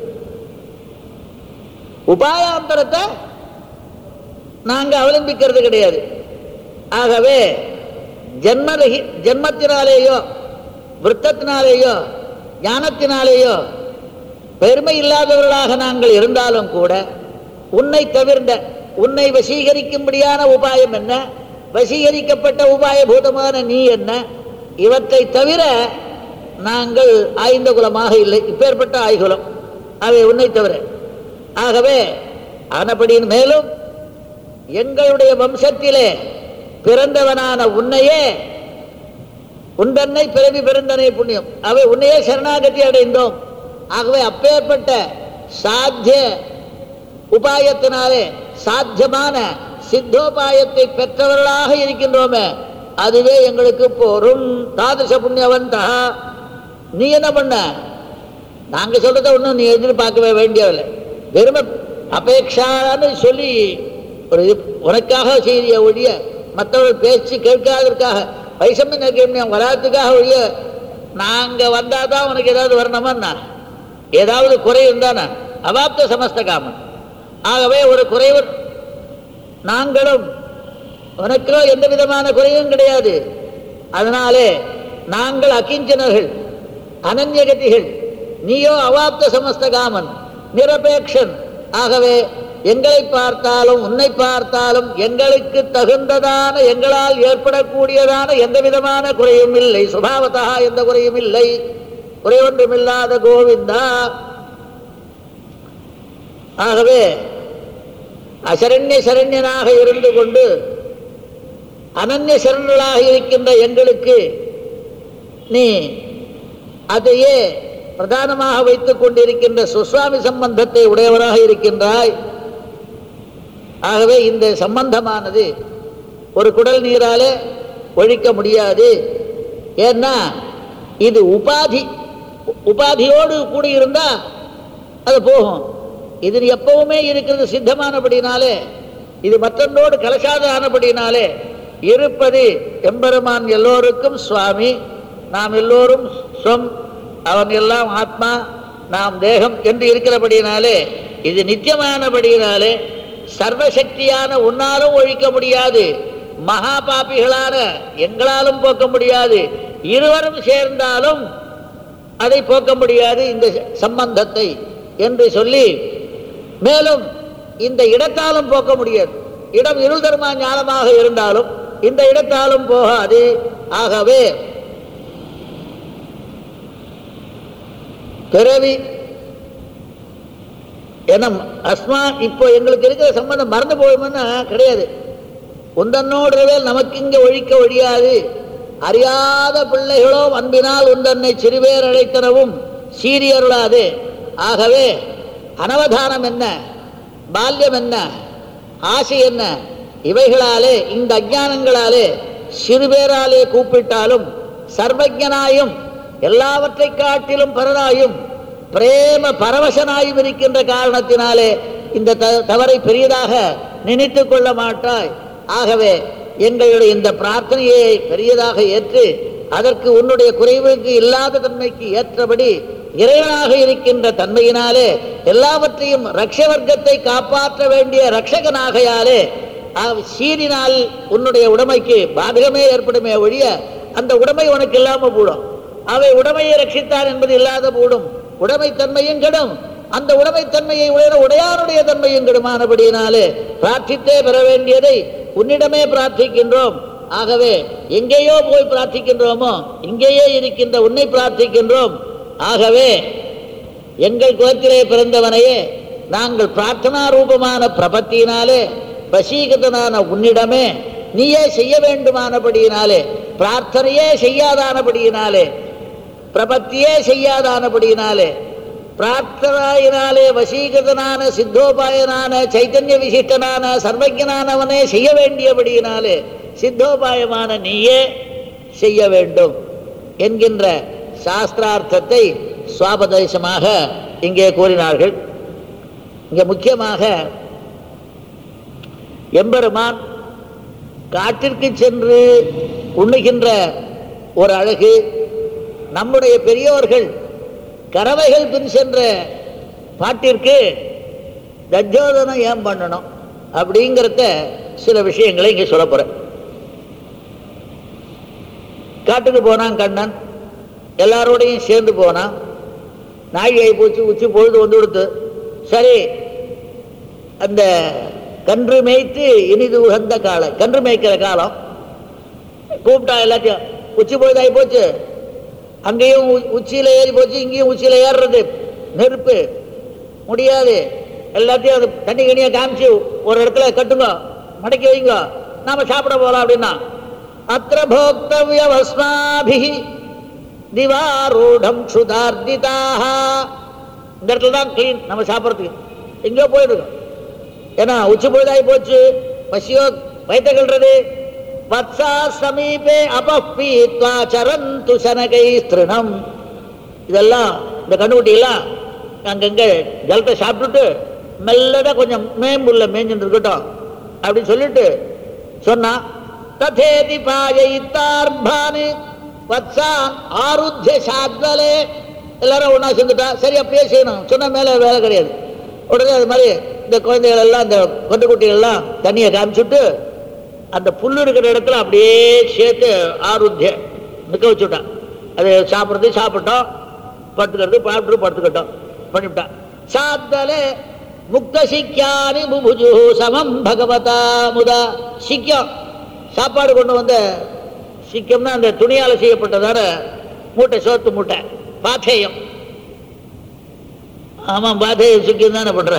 உபாயாந்தரத்தை நாங்க அவலம்பிக்கிறது கிடையாது ஆகவே ஜென்மரகி ஜென்மத்தினாலேயோ விருத்தத்தினாலேயோ ஞானத்தினாலேயோ பெருமை இல்லாதவர்களாக நாங்கள் இருந்தாலும் கூட உன்னை தவிர்ந்த உன்னை வசீகரிக்கும்படியான உபாயம் என்ன வசீகரிக்கப்பட்ட உபாயபூதமான நீ என்ன இவற்றை தவிர நாங்கள் ஆய்ந்த குலமாக இல்லை இப்பேற்பட்ட ஆய்குலம் அவை உன்னை தவிர ஆகவே ஆனபடியின் மேலும் எங்களுடைய வம்சத்திலே பிறந்தவனான உன்னையே உண்டன்னை பிறவி பிறந்தனை புண்ணியம் அவை உன்னையே சரணாகதி அடைந்தோம் ஆகவே அப்பேற்பட்ட சாத்திய உபாயத்தினாலே சாத்தியமான சித்தோபாயத்தை பெற்றவர்களாக இருக்கின்றோமே அதுவே எங்களுக்கு போரும் தாதிருஷ புண்ணியவந்தா நீ என்ன பண்ண நாங்க சொல்றத ஒன்றும் நீ எதிர்பார்க்கவே வேண்டியதில்லை வெறுமை அபேக்ஷான்னு சொல்லி ஒரு இது உனக்காக செய்திய ஒழிய மற்றவர்கள் பேச்சு கேட்காதற்காக வைசம்ய நகையம் வராதுக்காக ஒழிய நாங்க வந்தாதான் உனக்கு ஏதாவது வரணுமா ஏதாவது குறை இருந்தானா அவாப்த சமஸ்த காமன் ஆகவே ஒரு குறைவர் நாங்களும் உனக்கோ எந்த விதமான குறையும் கிடையாது அதனாலே நாங்கள் அகிஞ்சனர்கள் அனன்யகதிகள் நீயோ அவாப்த சமஸ்த காமன் நிரபேக்ஷன் ஆகவே எங்களை பார்த்தாலும் உன்னை பார்த்தாலும் எங்களுக்கு தகுந்ததான எங்களால் ஏற்படக்கூடியதான எந்த விதமான குறையும் இல்லை சுபாவத்தா எந்த குறையும் இல்லை குறை ஒன்றுமில்லாத கோவிந்தா ஆகவே அசரண்ய சரண்யனாக இருந்து கொண்டு அனன்ய சரண்களாக இருக்கின்ற எங்களுக்கு நீ அதையே பிரதானமாக வைத்துக் கொண்டிருக்கின்ற சுஸ்வாமி சம்பந்தத்தை உடையவராக இருக்கின்றாய் ஆகவே இந்த சம்பந்தமானது ஒரு குடல் நீராலே ஒழிக்க முடியாது ஏன்னா இது உபாதி உபாதியோடு கூடியிருந்தா அது போகும் இது எப்பவுமே இருக்கிறது சித்தமானபடினாலே இது மற்றொன்றோடு கலசாத ஆனபடினாலே இருப்பது எம்பெருமான் எல்லோருக்கும் சுவாமி நாம் எல்லோரும் சொம் அவன் எல்லாம் ஆத்மா நாம் தேகம் என்று இருக்கிறபடினாலே இது நித்தியமானபடியினாலே சர்வசக்தியான உன்னாலும் ஒழிக்க முடியாது மகா பாபிகளான எங்களாலும் போக்க முடியாது இருவரும் சேர்ந்தாலும் அதை போக்க முடியாது இந்த சம்பந்தத்தை என்று சொல்லி மேலும் இந்த இடத்தாலும் போக்க முடியாது இடம் இருள் தர்மா ஞானமாக இருந்தாலும் இந்த இடத்தாலும் போகாது ஆகவே பிறவி ஏன்னா அஸ்மா இப்போ எங்களுக்கு இருக்கிற சம்பந்தம் மறந்து போகும்னா கிடையாது உந்தன்னோடுவே நமக்கு இங்கே ஒழிக்க ஒழியாது அறியாத பிள்ளைகளோ அன்பினால் உந்தன்னை சிறுபேர் அழைத்தனவும் சீரியருளாது ஆகவே அனவதானம் என்ன பால்யம் என்ன ஆசை என்ன இவைகளாலே இந்த அஜானங்களாலே சிறுபேராலே கூப்பிட்டாலும் சர்வஜனாயும் எல்லாவற்றை காட்டிலும் பரனாயும் பிரேம பரவசனாயும் இருக்கின்ற காரணத்தினாலே இந்த த- தவறை பெரியதாக நினைத்து கொள்ள மாட்டாய் ஆகவே எங்களுடைய இந்த பிரார்த்தனையை பெரியதாக ஏற்று அதற்கு உன்னுடைய குறைவுக்கு இல்லாத தன்மைக்கு ஏற்றபடி இறைவனாக இருக்கின்ற தன்மையினாலே எல்லாவற்றையும் ரக்ஷ வர்க்கத்தை காப்பாற்ற வேண்டிய ரக்ஷகனாகையாலே ஆ- சீரினால் உன்னுடைய உடைமைக்கு பாதகமே ஏற்படுமே ஒழிய அந்த உடைமை உனக்கு இல்லாம போடும் அவை உடைமையை ரட்சித்தான் என்பது இல்லாத போடும் உடைமைத்தன்மையும் கெடும் அந்த உடைமைத்தன்மையை உடைய உடையாருடைய தன்மையும் கெடுமானபடியினாலே பிரார்த்தித்தே பெற வேண்டியதை உன்னிடமே பிரார்த்திக்கின்றோம் ஆகவே எங்கேயோ போய் பிரார்த்திக்கின்றோமோ இங்கேயே இருக்கின்ற உன்னை பிரார்த்திக்கின்றோம் ஆகவே எங்கள் குலத்திலே பிறந்தவனையே நாங்கள் பிரார்த்தனா ரூபமான பிரபத்தியினாலே வசீகதனான உன்னிடமே நீயே செய்ய வேண்டுமானபடியினாலே பிரார்த்தனையே செய்யாதானபடியினாலே பிரபத்தியே செய்யாதானபடியினாலே பிரார்த்தனாயினாலே வசீகதனான சித்தோபாயனான சைத்தன்ய விசிஷ்டனான சர்வஜனானவனே செய்ய வேண்டியபடியினாலே சித்தோபாயமான நீயே செய்ய வேண்டும் என்கின்ற சாஸ்திரார்த்தத்தை சுவாபதேசமாக இங்கே கூறினார்கள் இங்கே முக்கியமாக எம்பெருமான் காட்டிற்கு சென்று உண்ணுகின்ற ஒரு அழகு நம்முடைய பெரியோர்கள் கறவைகள் பின் சென்ற பாட்டிற்கு தஜோதனம் ஏன் பண்ணணும் அப்படிங்கிறத சில விஷயங்களை இங்கே சொல்ல போறேன் காட்டுக்கு போனான் கண்ணன் எல்லாரோடையும் சேர்ந்து போனான் நாழிகை போச்சு உச்சி பொழுது வந்து கொடுத்து சரி அந்த கன்று மேய்த்து இனிது உகந்த காலம் கன்று மேய்க்கிற காலம் கூப்பிட்டா எல்லாத்தையும் உச்சி பொழுதாகி போச்சு அங்கேயும் உ- உச்சியில ஏறி போச்சு இங்கேயும் உச்சியில ஏறுறது நெருப்பு முடியாது எல்லாத்தையும் அது தண்ணி கனியா காமிச்சு ஒரு இடத்துல கட்டுங்க மடக்கி வைங்க நாம சாப்பிட போலாம் அப்படின்னா அத்திர போக்தவ்ய வஸ்மாபிஹி திவாரூடம் சுதார்த்திதாக இந்த இடத்துல தான் கிளீன் நம்ம சாப்பிட்றதுக்கு எங்கேயோ போயிடுறோம் ஏன்னா உச்சி பொழுதாகி போச்சு பசியோ வயிற்ற கல்றது வத்சா சமீபே அபப்பீத்வா சரந்து சனகை திருணம் இதெல்லாம் இந்த கண்ணுக்குட்டி எல்லாம் அங்கங்க ஜலத்தை சாப்பிட்டுட்டு மெல்லதா கொஞ்சம் மேம்புள்ள மேய்ஞ்சுட்டு இருக்கட்டும் அப்படின்னு சொல்லிட்டு சொன்னா ததேதி பாயித்தார்பானு வத்சான் ஆருத்திய சாத்வலே எல்லாரும் ஒண்ணா சேர்ந்துட்டா சரி அப்படியே செய்யணும் சொன்ன மேல வேலை கிடையாது உடனே அது மாதிரி இந்த குழந்தைகள் எல்லாம் இந்த கொண்டு குட்டிகள் எல்லாம் தண்ணியை காமிச்சுட்டு அந்த புல் இருக்கிற இடத்துல அப்படியே சேர்த்து ஆருத்திய நிற்க வச்சுட்டான் அது சாப்பிட்றது சாப்பிட்டோம் படுத்துக்கிறது சாப்பிட்டு படுத்துக்கிட்டோம் பண்ணிவிட்டான் சாத்தலே முக்த சிக்கியானி புபுஜு சமம் பகவதா முதா சிக்கியம் சாப்பாடு கொண்டு வந்த சிக்கம்னா அந்த துணியால் செய்யப்பட்டதான மூட்டை சோத்து மூட்டை பாத்தேயம் ஆமாம் பாத்தேயம் சிக்கியம் தானே பண்ற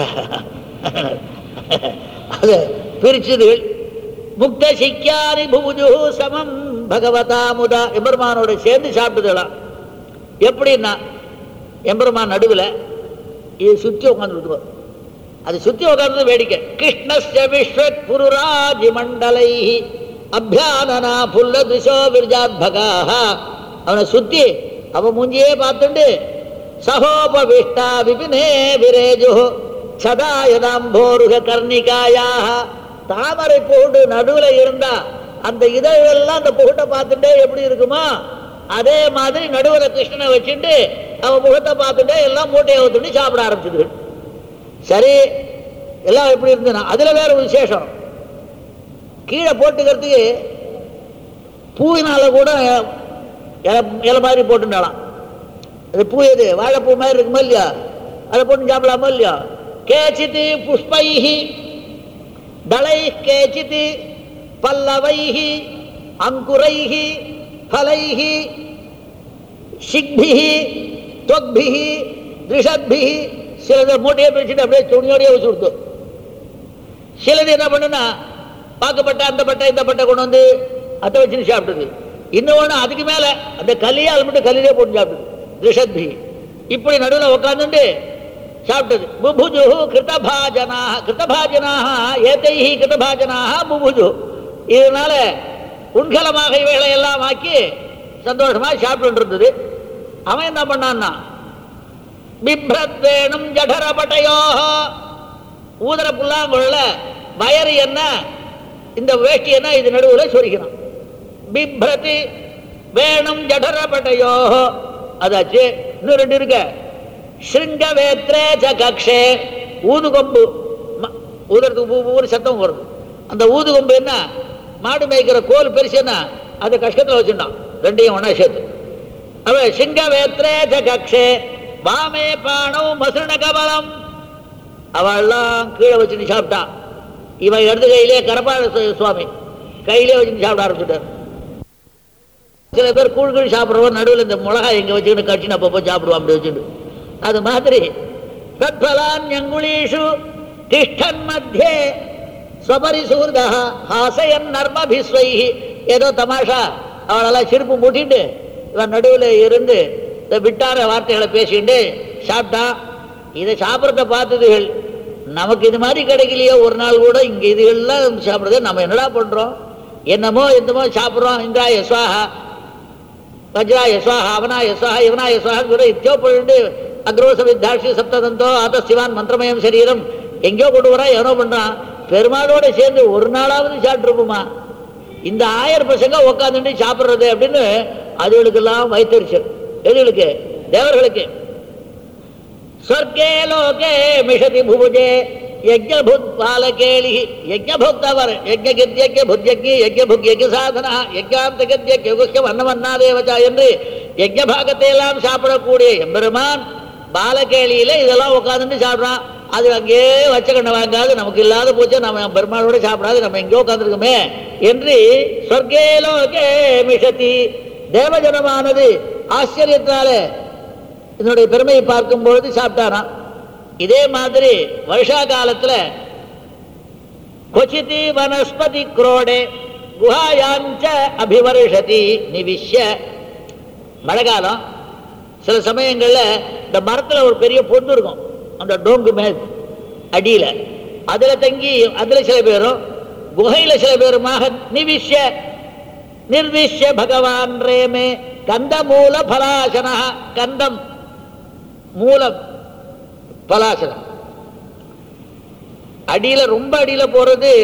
அது பிரிச்சதுகள் முக்த சிக்கியானி புபுஜு சமம் பகவதா முதா எம்பெருமானோட சேர்ந்து சாப்பிட்டுதலாம் எப்படின்னா எம்பெருமான் நடுவில் இது சுற்றி உட்காந்துருக்குவோம் அது சுற்றி உட்கார்ந்து வேடிக்கை கிருஷ்ணஸ்ய விஸ்வத் புருராஜி மண்டலை அபியானனா புல்ல திசோ விர்ஜாத்பகாக அவனை சுத்தி அவன் மூஞ்சியே பார்த்துண்டு சகோபவிஷ்டா விபினே விரேஜு சதாயதாம்போருக கர்ணிகாயாக தாமரை பூண்டு நடுவுல இருந்தா அந்த இதழெல்லாம் அந்த புகட்டை பார்த்துட்டே எப்படி இருக்குமா அதே மாதிரி நடுவுல கிருஷ்ணனை வச்சுட்டு அவன் முகத்தை பார்த்துட்டே எல்லாம் மூட்டையை ஊத்துட்டு சாப்பிட ஆரம்பிச்சது சரி எல்லாம் எப்படி இருந்ததுன்னா அதுல வேற ஒரு விசேஷம் கீழே போட்டுக்கிறதுக்கு பூவினால கூட இலை இலை மாதிரி போட்டுட்டாலாம் அது பூ எது வாழைப்பூ மாதிரி இருக்குமா இல்லையா அதை போட்டு சாப்பிடலாமா இல்லையா கேச்சித்து புஷ்பைஹி தளை கேச்சித்து பல்லவைஹி அங்குரைஹி ஃபலைஹி சிக்பிஹி தொக்பிஹி ரிஷத்பிஹி சிலதை மூட்டையை பிரிச்சுட்டு அப்படியே துணியோடையே வச்சு கொடுத்தோம் சிலது என்ன பண்ணுனா பார்க்கப்பட்ட அந்த பட்டை இந்த பட்டை கொண்டு வந்து அதை வச்சுட்டு சாப்பிடுது இன்னொன்று அதுக்கு மேலே அந்த கல்லியால் மட்டும் கல்லிலே போட்டு சாப்பிடுது ரிஷத்பி இப்படி நடுவில் உட்காந்துட்டு சாப்பிட்டது புபுஜு கிருத்தபாஜனாக கிருத்தபாஜனாக ஏத்தைஹி கிருத்தபாஜனாக புபுஜு இதனால உண்கலமாக இவைகளை எல்லாம் ஆக்கி சந்தோஷமா சாப்பிட்டு இருந்தது அவன் என்ன பண்ணான்னா பிப்ரத் வேணும் ஜடரபட்டையோ ஊதர புல்லாங்குழல வயறு என்ன இந்த வேஷ்டி என்ன இது நடுவில் சொரிக்கிறான் பிப்ரதி வேணும் ஜடரபட்டையோ அதாச்சு இன்னும் ரெண்டு இருக்க ஸ்ருங்க வேத்ரே ச கக்ஷே ஊதுகொம்பு ம- ஊதுறதுக்கு ஊ- ஊர் சத்தம் வருது அந்த ஊதுகொம்பு என்ன மாடு மேய்க்கிற கோல் பெருசு என்ன அதை கஷ்டத்தில் வச்சுட்டான் ரெண்டையும் ஒன்றா சேர்த்து அவன் சிங்க வேத்ரே ச கக்ஷே வாமே பாணம் மசுரண கபலம் அவள்லாம் கீழே வச்சுட்டு சாப்பிட்டான் இவன் இடது கையிலே கரப்பாள சு- சுவாமி கையிலே வச்சுட்டு சாப்பிட ஆரம்பிச்சுட்டார் சில பேர் கூழ் கீழ் சாப்பிட்றவன் நடுவில் இந்த மிளகாய் எங்கே வச்சுக்கிட்டு கட்சின்னு அப்பப்போ சாப்பிடுவான் அப்படி வச்சுட்டு அது மாதிரி தத்பலான் அங்குளீஷு திஷ்டன் மத்தியே ஸ்வபரிசூர்தா ஹாசயன் நர்மபிஸ்வைஹி ஏதோ தமாஷா அவளெல்லாம் சிரிப்பு மூட்டிட்டு இவன் நடுவில் இருந்து இந்த விட்டார வார்த்தைகளை பேசிட்டு சாப்பிட்டான் இதை சாப்பிட்றத பார்த்ததுகள் நமக்கு இது மாதிரி கிடைக்கலையோ ஒரு நாள் கூட இங்கே இதுகள்லாம் சாப்பிட்றத நம்ம என்னடா பண்ணுறோம் என்னமோ என்னமோ சாப்பிட்றோம் இந்திரா யஸ்வாஹா வஜ்ரா யஸ்வாஹா அவனா யஸ்வாஹா இவனா யஸ்வாஹா கூட இத்தியோ போயிட்டு அக்ரோச வித்தாட்சி சப்ததந்தோ ஆதஸ்திவான் மந்திரமயம் சரீரம் எங்கேயோ கொண்டு வரான் எவனோ பண்றான் பெருமாளோட சேர்ந்து ஒரு நாளாவது சாப்பிட்டுருப்போமா இந்த ஆயர் பசங்க உட்காந்துட்டு சாப்பிட்றது அப்படின்னு அதுகளுக்கெல்லாம் வைத்தறிச்சல் எதுகளுக்கு தேவர்களுக்கு ஸ்வர்கே லோகே மிஷதி புபுஜே யஜ்ஞபுத் பாலகேளி யஜ்ஞபுக்தவர் யஜ்ஞகித்யஜ்ஞ புத்யஜ்ஞி யஜ்ஞபுக் யஜ்ஞ சாதனா யஜ்ஞாந்தகத்யஜ்ஞ குஷ்யம் அன்னமன்னாதேவதா என்று யஜ்ஞ பாகத்தை எல்லாம் சாப்பிடக்கூடிய எம்பெருமான் பாலகேளியில இதெல்லாம் உட்காந்துட்டு சாப்பிட்றான் அது அங்கேயே வச்ச கண்ணை வாங்காது நமக்கு இல்லாத போச்சு நம்ம பெருமாளோட சாப்பிடாது நம்ம எங்கேயோ உட்காந்துருக்கோமே என்று சொர்க்கே லோகே மிஷதி தேவஜனமானது ஆச்சரியத்தினால இதனுடைய பெருமையை பார்க்கும் பொழுது சாப்பிட்டாராம் இதே மாதிரி வருஷா காலத்துல கொச்சிதி வனஸ்பதி குரோடே குஹாயாஞ்ச அபிவருஷதி நிவிஷ்ய மழை காலம் சில சமயங்கள்ல இந்த மரத்துல ஒரு பெரிய பொந்து இருக்கும் அந்த டோங்கு மே அடியில அதுல தங்கி அதுல சில பேரும் குகையில சில பேருமாக நிவிஷ்ய நிர்விஷ்ய பகவான் ரேமே கந்த மூல பலாசனா கந்தம் மூல பலாசனம் அடியில ரொம்ப அடியில போறது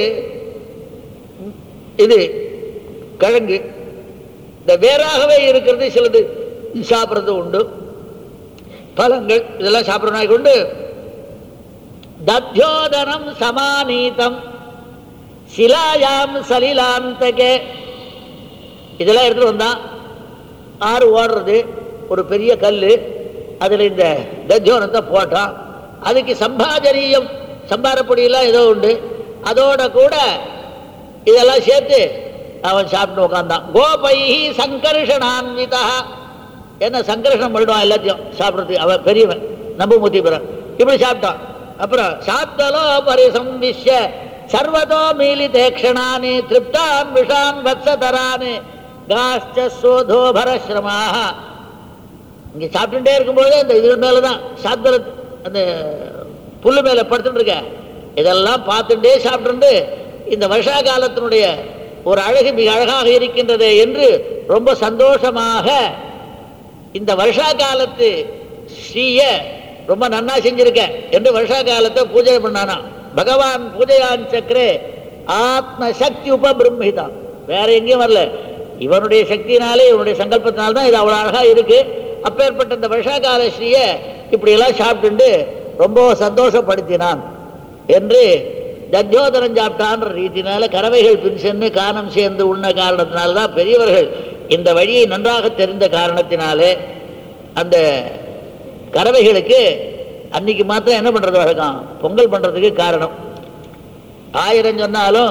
இது கிழங்கு இந்த வேறாகவே இருக்கிறது சிலது சாப்பிட்றது உண்டு பழங்கள் இதெல்லாம் சாப்பிட்ற நாய்க்கு உண்டு தத்யோதனம் சமானீதம் சிலாயாம் சலிலாந்தகே இதெல்லாம் எடுத்துட்டு வந்தான் ஆறு ஓடுறது ஒரு பெரிய கல் அதில் இந்த தஜோனத்தை போட்டான் அதுக்கு சம்பாஜனீயம் சம்பாரப்பொடியெல்லாம் ஏதோ உண்டு அதோட கூட இதெல்லாம் சேர்த்து அவன் சாப்பிட்டு உட்காந்தான் கோபைஹி சங்கர்ஷணான்விதா என்ன சங்கர்ஷணம் பண்ணிடுவான் எல்லாத்தையும் சாப்பிட்றதுக்கு அவன் பெரியவன் நம்புமூர்த்தி பிறன் இப்படி சாப்பிட்டான் அப்புறம் சாப்தலோ பரிசம்விஷ்ய சர்வதோ மீலி தேக்ஷணானி திருப்தான் விஷான் வத்சதரானி காஷ்ட சோதோ பரஸ்ரமாக இங்க சாப்பிட்டுட்டே இருக்கும்போது அந்த இது மேல தான் சாத்தல அந்த புல்லு மேல படுத்துட்டு இருக்க இதெல்லாம் பார்த்துட்டே சாப்பிட்டு இந்த வருஷா காலத்தினுடைய ஒரு அழகு மிக அழகாக இருக்கின்றது என்று ரொம்ப சந்தோஷமாக இந்த வருஷா காலத்து ஸ்ரீய ரொம்ப நன்னா செஞ்சிருக்க என்று வருஷா காலத்தை பூஜை பண்ணானா பகவான் பூஜையான் சக்கரே ஆத்ம சக்தி உபபிரம்மிதான் வேற எங்கேயும் வரல இவனுடைய சக்தியினாலே இவனுடைய சங்கல்பத்தினால தான் இது அவ்வளோ அழகா இருக்கு அப்பேற்பட்ட இந்த வருஷா கால ஸ்ரீய இப்படி எல்லாம் சாப்பிட்டு ரொம்ப சந்தோஷப்படுத்தினான் என்று தஜோதரம் சாப்பிட்டான்ற ரீதினால கறவைகள் பின் சென்று காணம் சேர்ந்து உண்ண காரணத்தினால தான் பெரியவர்கள் இந்த வழியை நன்றாக தெரிந்த காரணத்தினாலே அந்த கறவைகளுக்கு அன்னைக்கு மாத்திரம் என்ன பண்றது வழக்கம் பொங்கல் பண்றதுக்கு காரணம் ஆயிரம் சொன்னாலும்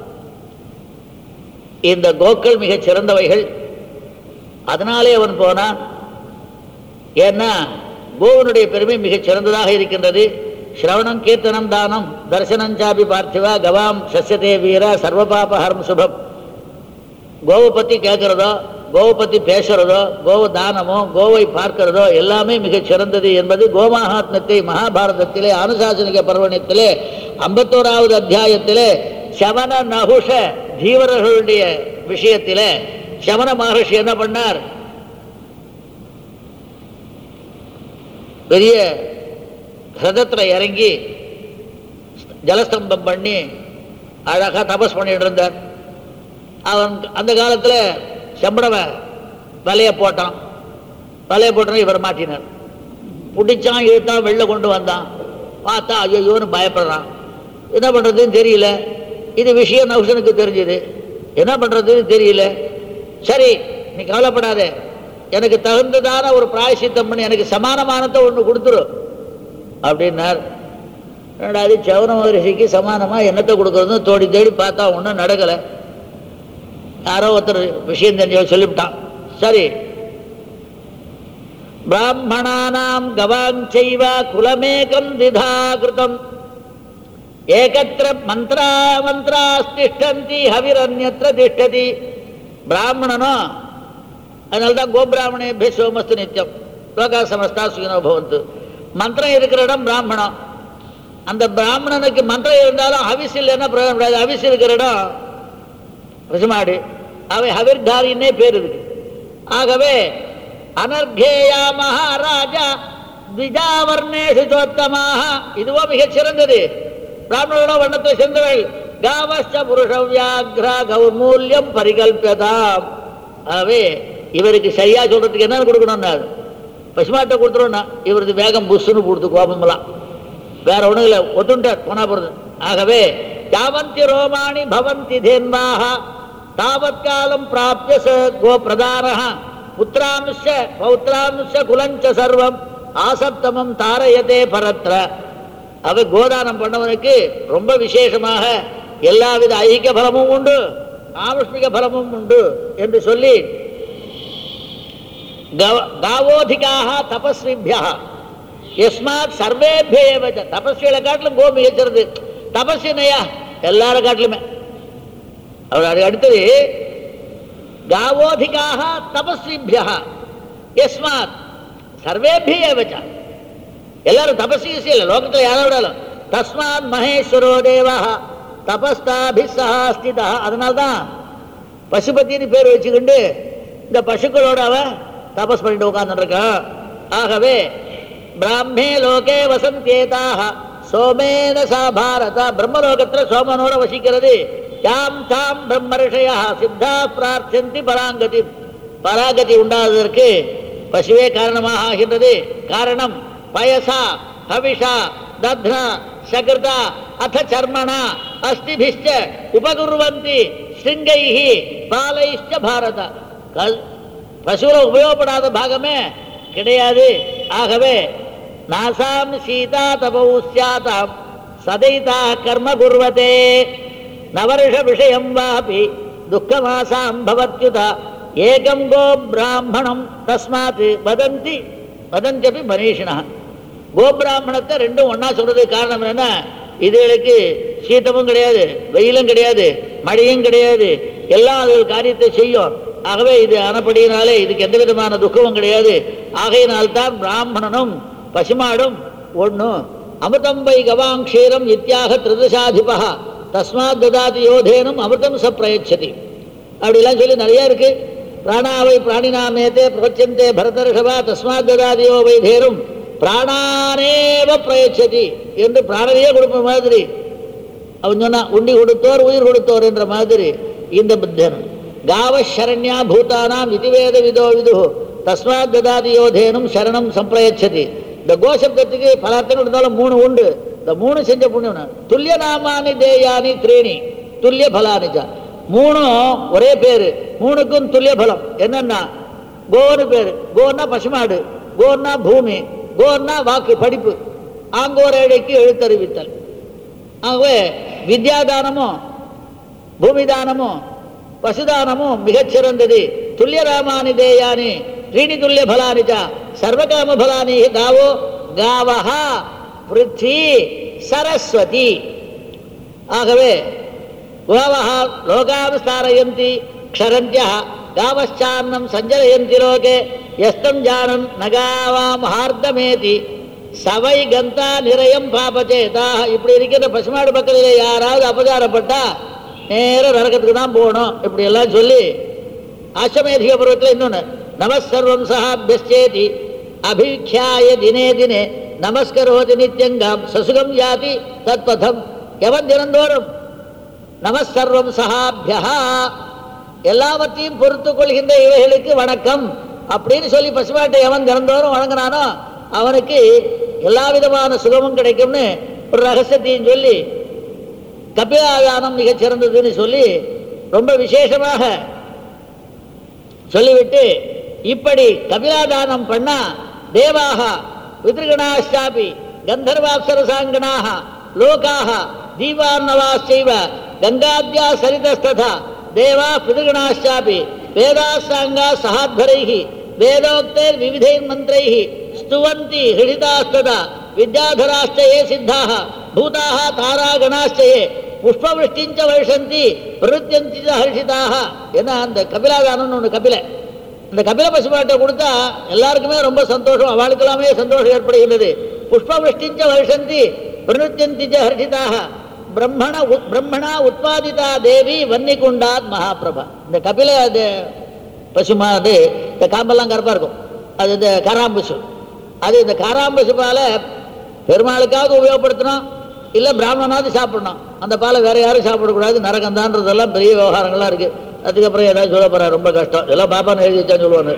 இந்த கோக்கள் மிகச் சிறந்தவைகள் அதனாலே அவன் போனான் ஏன்னா கோவனுடைய பெருமை மிகச் சிறந்ததாக இருக்கின்றது ஸ்ரவணம் கீர்த்தனம் தானம் தர்சனம் சாபி பார்த்திவா கவாம் சஸ்யதே வீரா சர்வபாபஹரம் சுபம் கோவை பற்றி கேட்குறதோ கோவை பற்றி பேசுறதோ கோவ தானமோ கோவை பார்க்கிறதோ எல்லாமே மிகச் சிறந்தது என்பது கோமாகாத்மத்தை மகாபாரதத்திலே அனுசாசனிக பர்வணத்திலே ஐம்பத்தோராவது அத்தியாயத்திலே சவன நகுஷ ஜீவரர்களுடைய விஷயத்திலே சவன மகர்ஷி என்ன பண்ணார் பெரிய ரதத்தில் இறங்கி ஜலஸ்தம்பம் பண்ணி அழகா தபஸ் பண்ணிட்டு இருந்தார் அவன் அந்த காலத்தில் செம்படவன் வலையை போட்டான் வலையை போட்டோன்னு இவர் மாட்டினார் பிடிச்சான் இழுத்தான் வெளில கொண்டு வந்தான் பார்த்தா ஐயோன்னு பயப்படுறான் என்ன பண்ணுறதுன்னு தெரியல இது விஷயம் நவுசனுக்கு தெரிஞ்சுது என்ன பண்ணுறதுன்னு தெரியல சரி நீ கவலைப்படாத எனக்கு தகுந்ததான ஒரு பிராயசித்தம் பண்ணி எனக்கு சமானமானத்தை ஒன்று கொடுத்துரு அப்படின்னார் ரெண்டாவது சவன மகரிஷிக்கு சமானமாக என்னத்தை கொடுக்குறதுன்னு தோடி தேடி பார்த்தா ஒன்றும் நடக்கலை யாரோ ஒருத்தர் விஷயம் தெரிஞ்ச சொல்லிவிட்டான் சரி பிராமணானாம் கவாஞ்சைவ குலமேகம் திதா கிருதம் ஏகத்திர மந்திரா மந்திராஸ்திஷ்டந்தி ஹவிரன்யத்திர திஷ்டதி பிராமணனோ அதனால்தான் கோபிராமணேபிய சோமஸ்து நித்தியம் லோகா சமஸ்தா சுகினோ பவந்து மந்திரம் இருக்கிற இடம் பிராமணம் அந்த பிராமணனுக்கு மந்திரம் இருந்தாலும் ஹவிஸ் இல்லைன்னா பிரயோஜனம் கிடையாது ஹவிஸ் இருக்கிற இடம் பசுமாடு அவை ஹவிர்தாரின்னே பேர் இருக்கு ஆகவே அனர்கேயா மகாராஜா திஜாவர்ணேஷு சோத்தமாக இதுவோ மிகச் சிறந்தது பிராமணர்களோ வண்ணத்தை சேர்ந்தவள் காவஸ்ட புருஷ வியாக்ரா கௌர்மூல்யம் பரிகல்பியதாம் ஆகவே இவருக்கு சரியா சொல்றதுக்கு என்ன கொடுக்கணும்னாரு பசுமாட்டை கொடுத்துருவோம்னா இவரது வேகம் புஷ்ஷுன்னு கொடுத்து கோபமெல்லாம் வேற ஒண்ணும் இல்லை ஒத்துண்டார் போனா போறது ஆகவே யாவந்தி ரோமாணி பவந்தி தேன்வாக தாவத் காலம் பிராப்திய ச கோ பிரதான புத்திரானுஷ பௌத்திரானுஷ குலஞ்ச சர்வம் ஆசப்தமம் தாரயதே பரத்ர அவ கோதானம் பண்ணவனுக்கு ரொம்ப விசேஷமாக எல்லாவித ஐகிய பலமும் உண்டு ஆமுஷ்மிக பலமும் உண்டு என்று சொல்லி கவ- காவோதிகாக தபஸ்விபியா எஸ்மாத் சர்வேபிய ஏவ ச. தபஸ்விகளை காட்டிலும் கோ மிகச்சிறது தபஸ்வினையா எல்லார காட்டிலுமே அவர் அதுக்கு அடுத்தது காவோதிகாக தபஸ்விபியா எஸ்மாத் சர்வேபிய ஏவ ச. எல்லாரும் தபஸ்வி இல்லை லோகத்தில் யாரை விடாலும் தஸ்மாத் மகேஸ்வரோ தேவா தபஸ்தாபிஸ்தா அதனால்தான் பசுபதினு பேர் வச்சுக்கிண்டு இந்த பசுக்களோட அவன் தபஸ் பண்ணிட்டு உட்கார்ந்துருக்கான் ஆகவே பிராமே லோகே வசந்தேதாக சோமேன சா பாரத பிரம்மலோகத்தில் சோமனோட வசிக்கிறது யாம் தாம் பிரம்மரிஷயா சித்தா பிரார்த்தந்தி பராங்கதி பராகதி உண்டாவதற்கு பசுவே காரணமாக ஆகின்றது காரணம் பயசா ஹவிஷா தத்னா சகிருதா அத சர்மணா அஸ்திபிஷ்ட உபகுர்வந்தி ஸ்ருங்கைஹ பாலைஷ்ட பாரத கல் பசுல உபயோகப்படாத பாகமே கிடையாது ஆகவே நாசாம் சீதா தபௌ ஸ்யாதாம் சதைதா கர்ம குர்வதே நவருஷ விஷயம் வாபி துக்கமாசாம் பவத்யுதா ஏகம் கோ பிராமணம் தஸ்மாத் வதந்தி வதந்தியபி மனிஷினா கோபிராமணத்தை ரெண்டும் ஒண்ணா சொல்றதுக்கு காரணம் என்ன இதுகளுக்கு சீத்தமும் கிடையாது வெயிலும் கிடையாது மழையும் கிடையாது எல்லாம் அது ஒரு காரியத்தை செய்யும் ஆகவே இது அனப்படியினாலே இதுக்கு எந்த விதமான துக்கமும் கிடையாது ஆகையினால்தான் பிராமணனும் பசுமாடும் ஒண்ணும் அமிர்தம்பை கவாங் க்ஷீரம் இத்தியாக திருதசாதிபா தஸ்மாத் ததாதி யோதேனும் அமிர்தம் ச பிரயச்சதி அப்படிலாம் சொல்லி நிறைய இருக்கு பிராணாவை பிராணினாமேத்தே பிரபச்சந்தே பரதர்ஷவா தஸ்மாத் ததாதியோ வைதேரும் பிராணானேவ பிரயச்சதி என்று பிராணனையே கொடுப்ப மாதிரி அவன் சொன்னா உண்டி கொடுத்தோர் உயிர் கொடுத்தோர் என்ற மாதிரி இந்த புத்தன் காவ சரண்யா பூதானாம் விதிவேத விதோ விது தஸ்மாத் ததாதி யோதேனும் சரணம் சம்பிரயச்சதி இந்த கோசப்தத்துக்கு பல அர்த்தங்கள் இருந்தாலும் மூணு உண்டு இந்த மூணு செஞ்ச புண்ணியம் துல்லிய நாமானி தேயானி த்ரீணி துல்லிய பலானிஜ மூணும் ஒரே பேரு மூணுக்கும் துல்லிய பலம் என்னன்னா கோன்னு பேரு கோன்னா பசுமாடு கோன்னா பூமி கோன்னா வாக்கு படிப்பு ஆங்கோரேடைக்கு எழுத்தறிவித்தல் ஆகவே வித்யாதானமும் பூமிதானமும் பசுதானமும் மிகச்சிறந்தது துல்லிய ராமானி தேயானி த்ரீணி துல்லிய பலானி ச சர்வகாம பலானி காவோ காவஹா பிருத்தி சரஸ்வதி ஆகவே கோவஹா லோகான் ஸ்தாரயந்தி க்ஷரந்தியா காவச்சான்னம் சஞ்சலயந்தி லோகே எஸ்தம் ஜானன் நகாவாம் ஹார்தமேதி சவை கந்தா நிரயம் பாபச்சேதா இப்படி இருக்கிற பசுமாடு பக்கத்தில் யாராவது அபச்சாரப்பட்டா நேர நரகத்துக்கு தான் போகணும் இப்படி எல்லாம் சொல்லி ஆசமேதிக பருவத்தில் இன்னொன்று நமஸ்சர்வம் சஹாபியஸ்சேதி அபிக்ஷாய தினே தினே நமஸ்கரோதி நித்யங்காம் சசுகம் யாதி தத்பதம் எவன் தினந்தோறும் நமஸ்சர்வம் சஹாபியா எல்லாவற்றையும் பொறுத்து கொள்கின்ற இவைகளுக்கு வணக்கம் அப்படின்னு சொல்லி பசுமாட்டை எவன் தினந்தோறும் வணங்கினானோ அவனுக்கு எல்லா விதமான சுகமும் கிடைக்கும்னு ஒரு ரகசியத்தையும் சொல்லி கபிலாதானம் மிகச் சிறந்ததுன்னு சொல்லி ரொம்ப விசேஷமாக சொல்லிவிட்டு இப்படி கபிலாதானம் பண்ணா தேவாக விதிருகணாச்சாபி கந்தர்வாப்சரசாங்கனாக லோகாக தீபார்ணவாச்சைவ கங்காத்யா சரிதஸ்ததா தேவா பிதிருகணாச்சாபி வேதாசாங்கா சகாத்வரைः வேதோக்தைர் விவிதைர் மந்திரைः स्तुवन्ति हृदितास्तदा विद्याधराश्च ये सिद्धाः भूताः तारागणाश्च ये புஷ்பவிருஷ்டிஞ்ச வருஷந்தி பிரருத்தியந்தி ஹர்ஷிதாக ஏன்னா அந்த கபிலாதானம்னு ஒன்று கபிலை இந்த கபில பசுமாட்டை கொடுத்தா எல்லாருக்குமே ரொம்ப சந்தோஷம் அவளுக்கெல்லாமே சந்தோஷம் ஏற்படுகின்றது புஷ்பவிருஷ்டிஞ்ச வருஷந்தி பிரருத்தியந்தி ஹர்ஷிதாக பிரம்மண உத்- பிரம்மணா உத்பாதிதா தேவி வன்னிகுண்டாத் மகாபிரபா இந்த கபில அது பசுமாடு இந்த காம்பெல்லாம் கருப்பாக இருக்கும் அது இந்த காராம்பசு அது இந்த காராம்பசு பாலை பெருமாளுக்காவது உபயோகப்படுத்தணும் இல்லை பிராமணனாவது சாப்பிடணும் அந்த பாலை வேற யாரும் சாப்பிடக்கூடாது நரகந்தான்றதெல்லாம் பெரிய விவகாரங்கள்லாம் இருக்கு அதுக்கப்புறம் ஏதாவது சொல்ல போறா ரொம்ப கஷ்டம் இதெல்லாம் பாப்பான்னு எழுதி வச்சான்னு சொல்லுவாங்க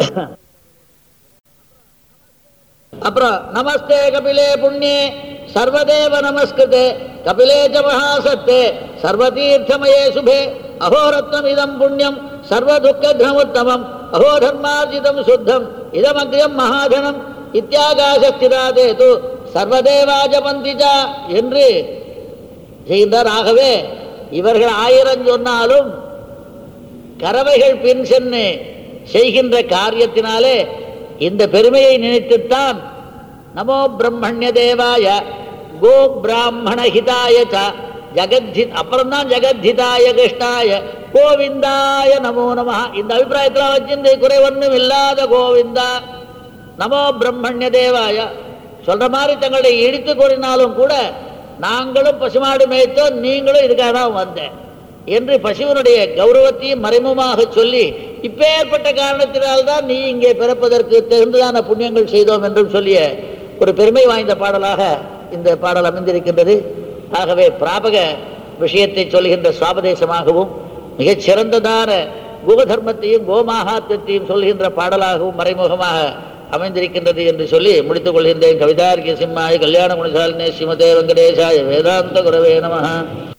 அப்புறம் நமஸ்தே கபிலே புண்ணியே சர்வதேவ நமஸ்கிருதே கபிலே ச மகாசத்தே சர்வதீர்த்தமயே சுபே அகோரத்னம் இதம் புண்ணியம் சர்வதுக்கத்ரமுத்தமம் அகோ தர்மார்ஜிதம் சுத்தம் இதமக்ரியம் மகாதனம் இத்தியாகாசஸ்திராதே து சர்வதேவாஜபந்திஜா என்று செய்தார் ஆகவே இவர்கள் ஆயிரம் சொன்னாலும் கறவைகள் பின் சென்று செய்கின்ற காரியத்தினாலே இந்த பெருமையை நினைத்துத்தான் நமோ பிரம்மண்ய தேவாய கோ பிராமண ஹிதாய ச ஜகத்தி அப்புறம் தான் ஜெகத்ஹிதாய கிருஷ்ணாய கோவிந்தாய நமோ நம இந்த அபிப்பிராயத்தில் வச்சிருந்து குறை ஒன்றும் இல்லாத கோவிந்தா நமோ பிரம்மண்ய தேவாய சொல்ற மாதிரி தங்களை இடித்து கூறினாலும் கூட நாங்களும் பசுமாடு மேய்த்தோம் நீங்களும் இதுக்காக தான் வந்தேன் என்று பசுவனுடைய கௌரவத்தையும் மறைமுகமாக சொல்லி இப்பேற்பட்ட காரணத்தினால்தான் நீ இங்கே பிறப்பதற்கு தகுந்ததான புண்ணியங்கள் செய்தோம் என்றும் சொல்லிய ஒரு பெருமை வாய்ந்த பாடலாக இந்த பாடல் அமைந்திருக்கின்றது ஆகவே பிராபக விஷயத்தை சொல்கின்ற சுவாபதேசமாகவும் மிகச் சிறந்ததான கோதர்மத்தையும் கோமாகாத்தியத்தையும் சொல்கின்ற பாடலாகவும் மறைமுகமாக அமைந்திருக்கின்றது என்று சொல்லி முடித்துக் கொள்கின்றேன் கவிதார்கிய சிம்மாய் கல்யாண குணசாலினே ஸ்ரீமதே வெங்கடேசாய வேதாந்த குரவே நமஹ